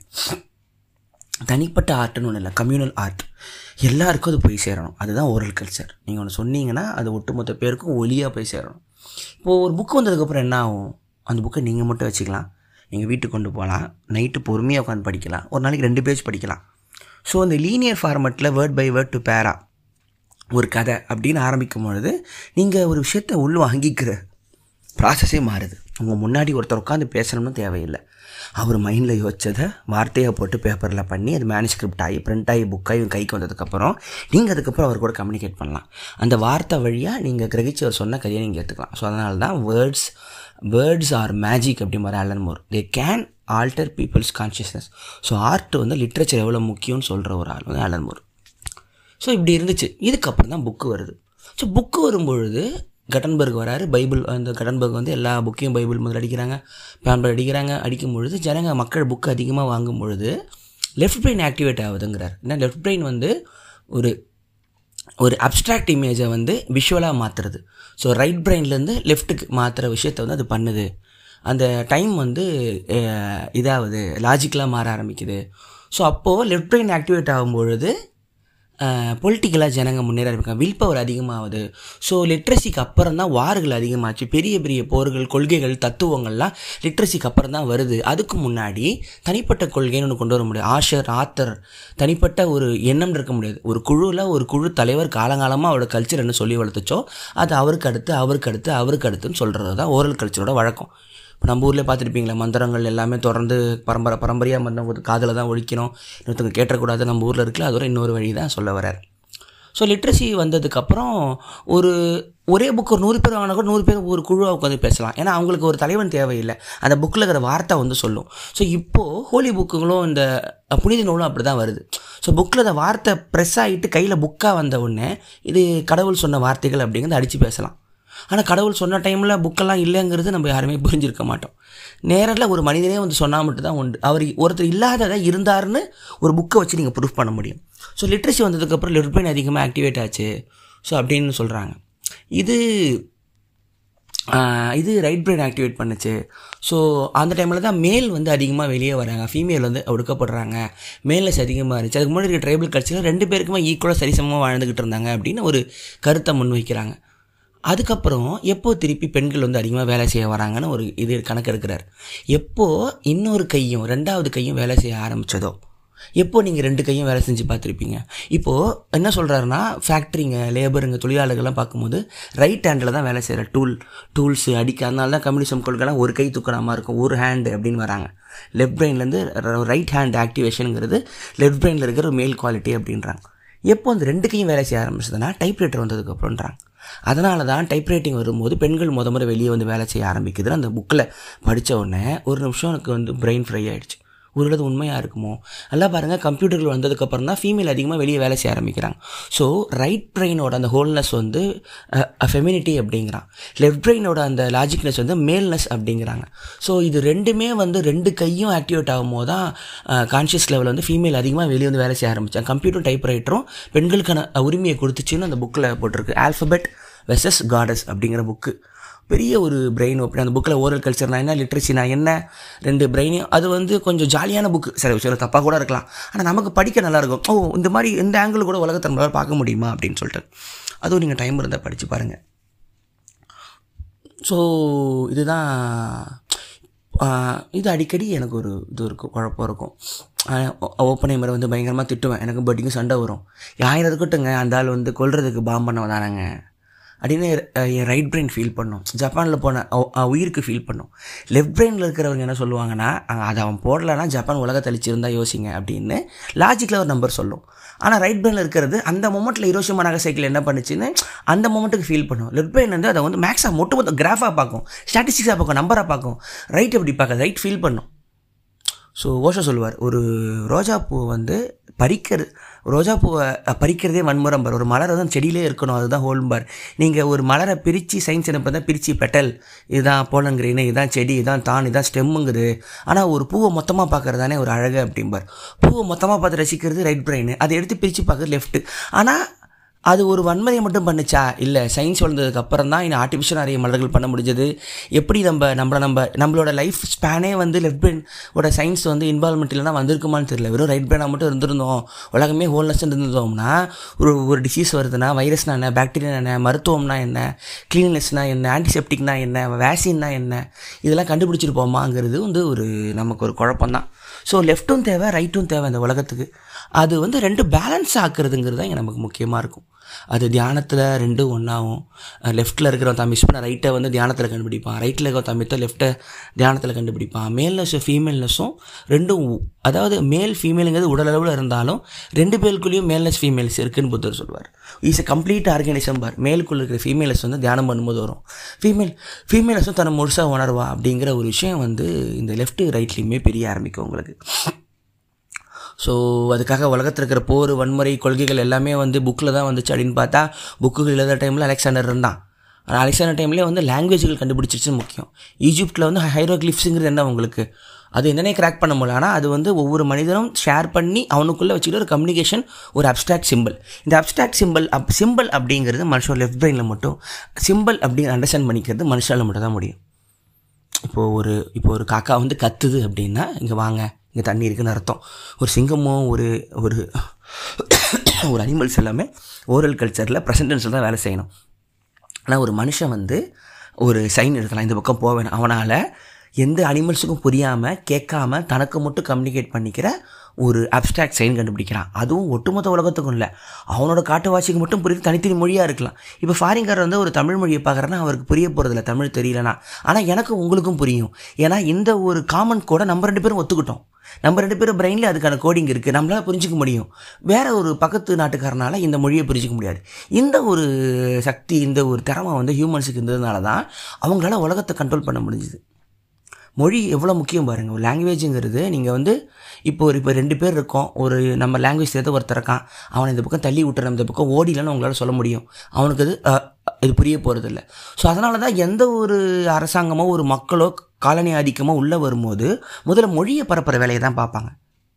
தனிப்பட்ட ஆர்ட்னு ஒன்று இல்லை கம்யூனல் ஆர்ட் எல்லாருக்கும் அது போய் சேரணும் அதுதான் ஓரல் கல்ச்சர் நீங்கள் ஒன்று சொன்னீங்கன்னா அது ஒட்டுமொத்த பேருக்கும் ஒலியாக போய் சேரணும் இப்போது ஒரு புக்கு வந்ததுக்கப்புறம் என்ன ஆகும் அந்த புக்கை நீங்கள் மட்டும் வச்சுக்கலாம் நீங்கள் வீட்டுக்கு கொண்டு போகலாம் நைட்டு பொறுமையாக உட்காந்து படிக்கலாம் ஒரு நாளைக்கு ரெண்டு பேஜ் படிக்கலாம் ஸோ அந்த லீனியர் ஃபார்மெட்டில் word by word to para ஒரு கதை அப்படின்னு ஆரம்பிக்கும் பொழுது நீங்கள் ஒரு விஷயத்தை உள் வாங்கிக்கிற ப்ராசஸே மாறுது உங்கள் முன்னாடி ஒருத்தர் உட்காந்து பேசணும்னு தேவையில்லை அவர் மைண்டில் யோசிச்சதை வார்த்தையாக போட்டு பேப்பரில் பண்ணி அது மேனுஸ்கிரிப்ட் ஆகி பிரிண்ட் ஆகி புக்காகி உங்கள் கைக்கு வந்ததுக்கப்புறம் நீங்கள் அதுக்கப்புறம் அவர் கூட கம்யூனிகேட் பண்ணலாம் அந்த வார்த்தை வழியாக நீங்கள் கிரகிச்சு அவர் சொன்ன கதையை நீங்கள் எடுத்துக்கலாம் ஸோ அதனால தான் வேர்ட்ஸ் வேர்ட்ஸ் ஆர் மேஜிக் அப்படிங்கிற Alan Moore they can alter people's consciousness so art வந்து லிட்ரேச்சர் எவ்வளோ முக்கியம்னு சொல்கிற ஒரு ஆள் வந்து ஆலன் மோர் ஸோ இப்படி இருந்துச்சு இதுக்கப்புறம் தான் புக்கு வருது ஸோ புக்கு வரும்பொழுது கட்டன்பர்க் வராரு பைபிள் அந்த கட்டன்பர்க் வந்து எல்லா புக்கையும் பைபிள் முதல்ல அடிக்கிறாங்க பேம்பர் அடிக்கிறாங்க அடிக்கும் பொழுது ஜனங்க மக்கள் புக்கு அதிகமாக வாங்கும் பொழுது லெஃப்ட் பிரெயின் ஆக்டிவேட் ஆகுதுங்கிறார் ஏன்னா லெஃப்ட் பிரெயின் வந்து ஒரு ஒரு அப்ட்ராக்ட் இமேஜை வந்து விஷுவலாக மாற்றுறது ஸோ ரைட் பிரெயின்லேருந்து லெஃப்ட்டுக்கு மாற்றுற விஷயத்தை வந்து அது பண்ணுது அந்த டைம் வந்து அஹ், இதாகுது லாஜிக்கலாக மாற ஆரம்பிக்குது ஸோ அப்போது லெஃப்ட் பிரெயின் ஆக்டிவேட் ஆகும்பொழுது பொலிட்டிக்கலாக ஜனங்க முன்னேற ஆரம்பிக்காங்க வில் பவர் அதிகமாகுது ஸோ லிட்ரஸிக்கு அப்புறம் தான் வார்கள் அதிகமாச்சு பெரிய பெரிய போர்கள் கொள்கைகள் தத்துவங்கள்லாம் லிட்ரஸிக்கு அப்புறம் தான் வருது அதுக்கு முன்னாடி தனிப்பட்ட கொள்கைன்னு ஒன்று கொண்டு வர முடியாது ஆஷர் ஆத்தர் தனிப்பட்ட ஒரு எண்ணம் இருக்க முடியாது ஒரு குழுவில் ஒரு குழு தலைவர் காலங்காலமாக அவரோட கல்ச்சர் என்ன சொல்லி வளர்த்துச்சோ அது அவருக்கு அடுத்து அவருக்கு அடுத்து அவருக்கு அடுத்துன்னு சொல்கிறது தான் ஓரல் கல்ச்சரோட வழக்கம் இப்போ நம்ம ஊரில் பார்த்துருப்பீங்களா மந்திரங்கள் எல்லாமே தொடர்ந்து பரம்பரை பரம்பரையாக மந்திரம் காதில் தான் ஒழிக்கணும் இன்னொருத்தவங்க கேட்டக்கூடாது நம்ம ஊரில் இருக்குல்ல அதோட இன்னொரு வழி தான் சொல்ல வரார் ஸோ லிட்ரஸி வந்ததுக்கப்புறம் ஒரு ஒரே புக் ஒரு நூறு பேர் வாங்கினா கூட நூறு பேர் ஒரு குழுவாக உட்காந்து பேசலாம் ஏன்னா அவங்களுக்கு ஒரு தலைவன் தேவையில்லை அந்த புக்கில் இருக்கிற வார்த்தை வந்து சொல்லும் ஸோ இப்போது ஹோலி புக்குங்களும் இந்த புனித நூலும் அப்படி தான் வருது ஸோ புக்கில் அந்த வார்த்தை ப்ரெஸ் ஆகிட்டு கையில் புக்காக வந்த உடனே இது கடவுள் சொன்ன வார்த்தைகள் அப்படிங்கிறத அடித்து பேசலாம் ஆனால் கடவுள் சொன்ன டைமில் புக்கெல்லாம் இல்லைங்கிறது நம்ம யாருமே புரிஞ்சிருக்க மாட்டோம் நேரில் ஒரு மனிதனே வந்து சொன்னால் மட்டும்தான் உண்டு அவர் ஒருத்தர் இல்லாததை இருந்தாருன்னு ஒரு புக்கை வச்சு நீங்கள் ப்ரூஃப் பண்ண முடியும் ஸோ லிட்ரஸி வந்ததுக்கப்புறம் லிட் பிரெயின் அதிகமாக ஆக்டிவேட் ஆச்சு ஸோ அப்படின்னு சொல்கிறாங்க இது ஆஹ், இது ரைட் பிரெயின் ஆக்டிவேட் பண்ணுச்சு ஸோ அந்த டைமில் தான் மேல் வந்து அதிகமாக வெளியே வராங்க ஃபீமேல் வந்து ஒடுக்கப்படுறாங்க மேல்லஸ் அதிகமாக இருந்துச்சு அதுக்கு முன்னாடி இருக்க ட்ரைபல் கல்ச்சரில் ரெண்டு பேருக்குமே ஈக்குவலாக சரிசமமாக வாழ்ந்துக்கிட்டு இருந்தாங்க அப்படின்னு ஒரு கருத்தை முன்வைக்கிறாங்க அதுக்கப்புறம் எப்போ திருப்பி பெண்கள் வந்து அதிகமாக வேலை செய்ய வராங்கன்னு ஒரு இது கணக்கு எடுக்கிறார் எப்போ இன்னொரு கையும் ரெண்டாவது கையும் வேலை செய்ய ஆரம்பிச்சதோ எப்போ நீங்கள் ரெண்டு கையும் வேலை செஞ்சு பார்த்துருப்பீங்க இப்போது என்ன சொல்கிறாருன்னா ஃபேக்ட்ரிங்க லேபருங்க தொழிலாளர்கள்லாம் பார்க்கும்போது ரைட் ஹேண்டில் தான் வேலை செய்கிற டூல் டூல்ஸு அடிக்க அதனால தான் கம்யூனிசம் கொள்கைலாம் ஒரு கை தூக்கணாமல் இருக்கும் ஒரு ஹேண்டு அப்படின்னு வராங்க லெஃப்ட் பிரெயின்லேருந்து ரைட் ஹேண்ட் ஆக்டிவேஷனுங்கிறது லெஃப்ட் பிரெயினில் இருக்கிற ஒரு மேல் குவாலிட்டி அப்படின்றாங்க எப்போ அந்த ரெண்டு கையும் வேலை செய்ய ஆரம்பிச்சதுன்னா டைப்ரைட்டர் வந்ததுக்கப்புறம்ன்றாங்க அதனால தான் டைப்ரைட்டிங் வரும்போது பெண்கள் முத முறை வெளியே வந்து வேலை செய்ய ஆரம்பிக்குதுன்னு அந்த புக்கில் படித்த உடனே ஒரு நிமிஷம் எனக்கு வந்து பிரெயின் ஃப்ரை ஆயிடுச்சு ஒருவேளை அது உண்மையாக இருக்குமோ நல்லா பாருங்கள் கம்ப்யூட்டர்கள் வந்ததுக்கப்புறம் தான் ஃபீமேல் அதிகமாக வெளியே வேலை செய்ய ஆரம்பிக்கிறாங்க ஸோ ரைட் பிரெயினோட அந்த ஹோல்னஸ் வந்து ஃபெமினிட்டி அப்படிங்கிறான் லெஃப்ட் பிரெயினோட அந்த லாஜிக்னஸ் வந்து மேல்னஸ் அப்படிங்கிறாங்க ஸோ இது ரெண்டுமே வந்து ரெண்டு கையும் ஆக்டிவேட் ஆகும்போது தான் கான்ஷியஸ் லெவல் வந்து ஃபீமேல் அதிகமாக வெளியே வந்து வேலை செய்ய ஆரம்பித்தாங்க கம்ப்யூட்டர் டைப்ரைட்டரும் பெண்களுக்கான உரிமையை கொடுத்துச்சுன்னு அந்த புக்கில் போட்டிருக்கு ஆல்ஃபபெட் வெசஸ் காடஸ் அப்படிங்கிற புக்கு பெரிய ஒரு பிரெயின் ஓப்பன் அந்த புக்கில் ஓரல் கல்ச்சர்னா என்ன லிட்ரஸினா என்ன ரெண்டு பிரெயினையும் அது வந்து கொஞ்சம் ஜாலியான புக்கு சில விஷயம் தப்பாக கூட இருக்கலாம் ஆனால் நமக்கு படிக்க நல்லாயிருக்கும் ஓ இந்த மாதிரி இந்த ஆங்கிள் கூட உலகத்தை நம்மளால் பார்க்க முடியுமா அப்படின்னு சொல்லிட்டு அதுவும் நீங்கள் டைம் இருந்தால் படித்து பாருங்கள் ஸோ இதுதான் ஆஹ், இது அடிக்கடி எனக்கு ஒரு இது இருக்கும் குழப்பம் இருக்கும் ஓப்பனை முறை வந்து பயங்கரமாக திட்டுவேன் எனக்கு பட்டிக்கும் சண்டை வரும் ஆயிரம் இருக்கட்டுங்க அந்த ஆள் வந்து கொல்றதுக்கு பாம் பண்ண தானேங்க அப்படின்னு அஹ், என் ரைட் பிரெயின் ஃபீல் பண்ணும் ஜப்பானில் போன அ- அ- உயிருக்கு ஃபீல் பண்ணும் லெஃப்ட் பிரெயினில் இருக்கிறவங்க என்ன சொல்லுவாங்கன்னா அஹ், அதை அவன் போடலைன்னா ஜப்பான் உலகத்தை அழிச்சிருந்தா யோசிங்க அப்படின்னு லாஜிக்கில் ஒரு நம்பர் சொல்லும் ஆனால் ரைட் பிரெயினில் இருக்கிறது அந்த மொமெண்ட்டில் ஹிரோஷிமா நாகசைக்கிள் என்ன பண்ணுச்சுன்னு அந்த மொமெண்ட்டுக்கு ஃபீல் பண்ணும் லெஃப்ட் பிரெயின் வந்து அதை வந்து மேக்ஸாக மொட்டு மொத்தம் கிராஃபாக பார்க்கும் ஸ்டாட்டிஸ்டிக்ஸாக பார்க்கும் நம்பராக பார்க்கும் ரைட் எப்படி பார்க்காது ரைட் ஃபீல் பண்ணும் ஸோ ஓஷோ சொல்லுவார் ஒரு ரோஜாப்பூ வந்து பறிக்கிறது ரோஜாப்பூவை பறிக்கிறதே வன்முறம்பார் ஒரு மலர் வந்து செடியிலே இருக்கணும் அதுதான் ஹோல்பார் நீங்கள் ஒரு மலரை பிரித்து சயின்ஸ் என்ன பண்ணால் பிரித்து பெட்டல் இதுதான் போலங்கிரீனு இதுதான் செடி இதுதான் தான் இதுதான் ஸ்டெம்முங்குது ஆனால் ஒரு பூவை மொத்தமாக பார்க்குறது தானே ஒரு அழகு அப்படிம்பார் பூவை மொத்தமாக பார்த்து ரசிக்கிறது ரைட் பிரெயின் அதை எடுத்து பிரித்து பார்க்குறது லெஃப்ட் ஆனால் அது ஒரு வன்மதியை மட்டும் பண்ணுச்சா இல்லை சயின்ஸ் வளர்ந்ததுக்கு அப்புறம் தான் இன்னும் ஆர்டிஃபிஷியல் நிறைய மலர்கள் பண்ண முடிஞ்சது எப்படி நம்ம நம்மளை நம்ம நம்மளோட லைஃப் ஸ்பேனே வந்து லெஃப்ட் பிரெயினோட சயின்ஸ் வந்து இன்வால்மெண்ட் இல்லைனா வந்திருக்குமான்னு தெரியல வெறும் ரைட் பிரெயினாக மட்டும் இருந்திருந்தோம் உலகமே ஹோல்னஸ் இருந்திருந்தோம்னா ஒரு ஒரு டிசீஸ் வருதுன்னா வைரஸ்னா என்ன பாக்டீரியா என்ன மருத்துவம்னா என்ன க்ளீன்னஸ்னா என்ன ஆன்டிசெப்டிக்னா என்ன வேக்சின்னா என்ன இதெல்லாம் கண்டுபிடிச்சிருப்போமாங்கிறது வந்து ஒரு நமக்கு ஒரு குழப்பம்தான் ஸோ லெஃப்ட்டும் தேவை ரைட்டும் தேவை இந்த உலகத்துக்கு அது வந்து ரெண்டு பேலன்ஸ் ஆக்குறதுங்கிறது தான் இங்க நமக்கு முக்கியமாக இருக்கும் அது தியானத்தில் ரெண்டும் ஒன்றாகும் லெஃப்ட்டில் இருக்கிறவன் தான் மிஸ் பண்ண ரைட்டை வந்து தியானத்தில் கண்டுபிடிப்பான் ரைட்டில் இருக்கிற தான் மித்த லெஃப்ட்டை தியானத்தில் கண்டுபிடிப்பான் மேல்னஸும் ஃபீமேல்னஸும் ரெண்டும் உ- அதாவது மேல் ஃபீமேலுங்கிறது உடல் அளவில் இருந்தாலும் ரெண்டு பேருக்குள்ளேயும் மேல்னஸ் ஃபீமேல்ஸ் இருக்குன்னு புத்தர் சொல்லுவார் இஸ் a கம்ப்ளீட் ஆர்கனைசம் பார் மேலுக்குள்ள இருக்கிற ஃபீமேலஸ் வந்து தியானம் பண்ணும்போது வரும் ஃபீமேல் ஃபீமேலஸும் தன்னை முழுசாக உணர்வா அப்படிங்கிற ஒரு விஷயம் வந்து இந்த லெஃப்ட் ரைட்லேயுமே பெரிய ஆரம்பிக்கும் உங்களுக்கு ஸோ அதுக்காக உலகத்தில் இருக்கிற போர் வன்முறை கொள்கைகள் எல்லாமே வந்து புக்கில் தான் வந்துச்சு அப்படின்னு பார்த்தா புக்குகள் எழுதுகிற டைமில் அலெக்சாண்டர் இருந்தான் ஆனால் அலெக்சாண்டர் டைம்லேயே வந்து லாங்குவேஜ்கள் கண்டுபிடிச்சிச்சு முக்கியம் ஈஜிப்டில் வந்து ஹைரோக்ளிப்ஸுங்கிறது என்ன உங்களுக்கு அது என்னன்னே கிராக் பண்ண முடியல ஆனால் அது வந்து ஒவ்வொரு மனிதனும் ஷேர் பண்ணி அவனுக்குள்ளே வச்சுக்கிட்டு ஒரு கம்யூனிகேஷன் ஒரு அப்ஸ்ட்ராக்ட் சிம்பிள் இந்த அப்ஸ்ட்ராக்ட் சிம்பிள் அப் சிம்பிள் அப்படிங்கிறது மனுஷன் லெஃப்ட் பிரெயினில் மட்டும் சிம்பிள் அப்படின்னு அண்டர்ஸ்டாண்ட் பண்ணிக்கிறது மனுஷால மட்டும் தான் முடியும் இப்போது ஒரு இப்போ ஒரு காக்கா வந்து கத்துது அப்படின்னா இங்கே வாங்க இங்கே தண்ணி இருக்குன்னு அர்த்தம் ஒரு சிங்கமோ ஒரு ஒரு ஒரு அனிமல்ஸ் எல்லாமே ஓரல் கல்ச்சரில் ப்ரெசன்டென்ஸில் தான் வேலை செய்யணும் ஆனால் ஒரு மனுஷன் வந்து ஒரு சைன் எடுக்கலாம் இந்த பக்கம் போவேன் அவனால் எந்த அனிமல்ஸுக்கும் புரியாமல் கேட்காம தனக்கு மட்டும் கம்யூனிகேட் பண்ணிக்கிற ஒரு அப்ஸ்ட்ராக்ட் சைன் கண்டுபிடிக்கிறான் அதுவும் ஒட்டுமொத்த உலகத்துக்கும் இல்லை அவனோட காட்டுவாசிக்கு மட்டும் புரியுது தனித்தனி மொழியாக இருக்கலாம் இப்போ ஃபாரின்காரர் வந்து ஒரு தமிழ் மொழியை பார்க்குறேன்னா அவருக்கு புரிய போகிறதில்ல தமிழ் தெரியலனா ஆனால் எனக்கும் உங்களுக்கும் புரியும் ஏன்னா இந்த ஒரு காமன் கூட நம்ம ரெண்டு பேரும் ஒத்துக்கிட்டோம் நம்ம ரெண்டு பேரும் பிரெயினில் அதுக்கான கோடிங் இருக்குது நம்மளால் புரிஞ்சிக்க முடியும் வேற ஒரு பக்கத்து நாட்டுக்காரனால இந்த மொழியை புரிஞ்சிக்க முடியாது இந்த ஒரு சக்தி இந்த ஒரு திறமை வந்து ஹியூமன்ஸுக்கு இருந்ததுனால தான் அவங்களால உலகத்தை கண்ட்ரோல் பண்ண முடிஞ்சுது மொழி எவ்வளோ முக்கியம் பாருங்கள் ஒரு லாங்குவேஜுங்கிறது நீங்கள் வந்து இப்போ ஒரு இப்போ ரெண்டு பேர் இருக்கோம் ஒரு நம்ம லாங்குவேஜ் தெரியாத ஒருத்தர் இருக்கான் அவனை இந்த பக்கம் தள்ளி விட்டுற இந்த பக்கம் ஓடிலன்னு உங்களால் சொல்ல முடியும் அவனுக்கு அது அஹ், இது புரிய போகிறதில்ல ஸோ அதனால தான் எந்த ஒரு அரசாங்கமோ ஒரு மக்களோ காலனி ஆதிக்கமோ உள்ளே வரும்போது முதல்ல மொழியை பரப்புற வேலையை தான் பார்ப்பாங்க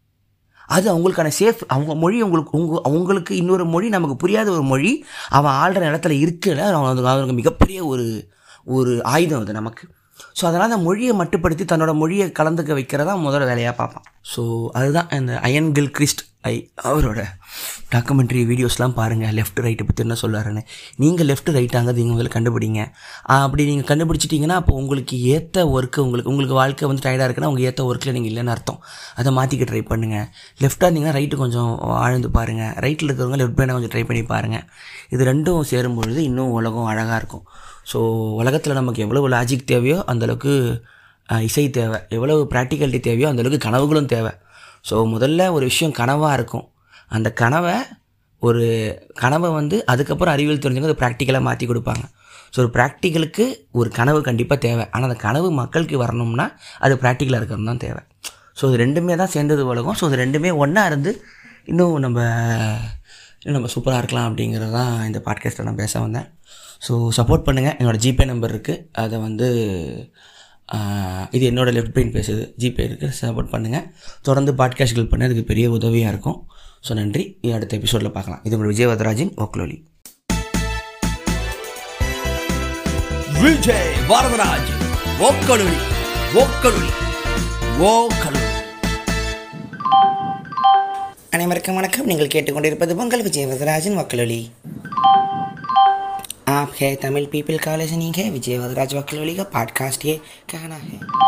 அது அவங்களுக்கான சேஃப் அவங்க மொழி உங்களுக்கு உங்க அவங்களுக்கு இன்னொரு மொழி நமக்கு புரியாத ஒரு மொழி அவன் ஆள்ற இடத்துல இருக்கல அவனுக்கு அவனுக்கு மிகப்பெரிய ஒரு ஒரு ஆயுதம் அது நமக்கு ஸோ அதனால் அந்த மொழியை மட்டுப்படுத்தி தன்னோட மொழியை கலந்துக்க வைக்கிறதா முதல்ல வேலையாக பார்ப்பான் ஸோ அதுதான் இந்த அயன் கில் கிறிஸ்ட் ஐ அவரோட டாக்குமெண்ட்ரி வீடியோஸ்லாம் பாருங்கள் லெஃப்ட் ரைட்டை பற்றி என்ன சொல்கிறாருன்னு நீங்கள் லெஃப்ட் ரைட்டாங்கிறது நீங்கள் முதல்ல கண்டுபிடிங்க ஆஹ் அப்படி நீங்கள் கண்டுபிடிச்சிட்டிங்கன்னா அப்போ உங்களுக்கு ஏற்ற ஒர்க்கு உங்களுக்கு உங்களுக்கு வாழ்க்கை வந்து டயர்டாக இருக்குன்னா உங்கள் ஏற்ற ஒர்க்கில் நீங்கள் இல்லைன்னு அர்த்தம் அதை மாற்றிக்க ட்ரை பண்ணுங்கள் லெஃப்டாக இருந்தீங்கன்னா ரைட்டு கொஞ்சம் ஆழ்ந்து பாருங்கள் ரைட்டில் இருக்கிறவங்க லெஃப்ட் பிரெயினை கொஞ்சம் ட்ரை பண்ணி பாருங்கள் இது ரெண்டும் சேரும் பொழுது இன்னும் உலகம் அழகாக இருக்கும் ஸோ உலகத்தில் நமக்கு எவ்வளவு லாஜிக் தேவையோ அந்தளவுக்கு இசை தேவை எவ்வளவு ப்ராக்டிகாலிட்டி தேவையோ அந்தளவுக்கு கனவுகளும் தேவை ஸோ முதல்ல ஒரு விஷயம் கனவாக இருக்கும் அந்த கனவை ஒரு கனவை வந்து அதுக்கப்புறம் அறிவியல் தெரிஞ்சவங்க அதை ப்ராக்டிக்கலாக மாற்றி கொடுப்பாங்க ஸோ ஒரு ப்ராக்டிக்கலுக்கு ஒரு கனவு கண்டிப்பாக தேவை ஆனால் அந்த கனவு மக்களுக்கு வரணும்னா அது ப்ராக்டிக்கலாக இருக்கிறது தான் தேவை ஸோ இது ரெண்டுமே தான் சேர்ந்தது உலகம் ஸோ இது ரெண்டுமே ஒன்றா இருந்து இன்னும் நம்ம இன்னும் நம்ம சூப்பராக இருக்கலாம் அப்படிங்கிறது தான் இந்த பாட்காஸ்ட்டில் நான் பேச வந்தேன் ஸோ சப்போர்ட் பண்ணுங்கள் என்னோடய ஜிபே நம்பர் இருக்குது அதை வந்து ஆஹ், இது என்னோட லெஃப்ட் பிரெயின் பேசுது ஜிபே இருக்குது சப்போர்ட் பண்ணுங்கள் தொடர்ந்து பாட்காஸ்ட்கள் பண்ண அதுக்கு பெரிய உதவியாக இருக்கும் ஸோ நன்றி இது அடுத்த எபிசோடில் பார்க்கலாம் இது உங்கள் விஜயவதராஜின் ஓக்லோலி விஜய் வரதராஜ் ஓக்கலுளி ஓக்கலுளி ஓக்கலுளி அனைவருக்கும் வணக்கம் நீங்கள் கேட்டுக்கொண்டிருப்பது உங்கள் விஜய் வரதராஜன் வக்கலொலி आप है तमिल पीपल कॉलेज नहीं है विजय वदराज वकलोली का पॉडकास्ट ये कहना है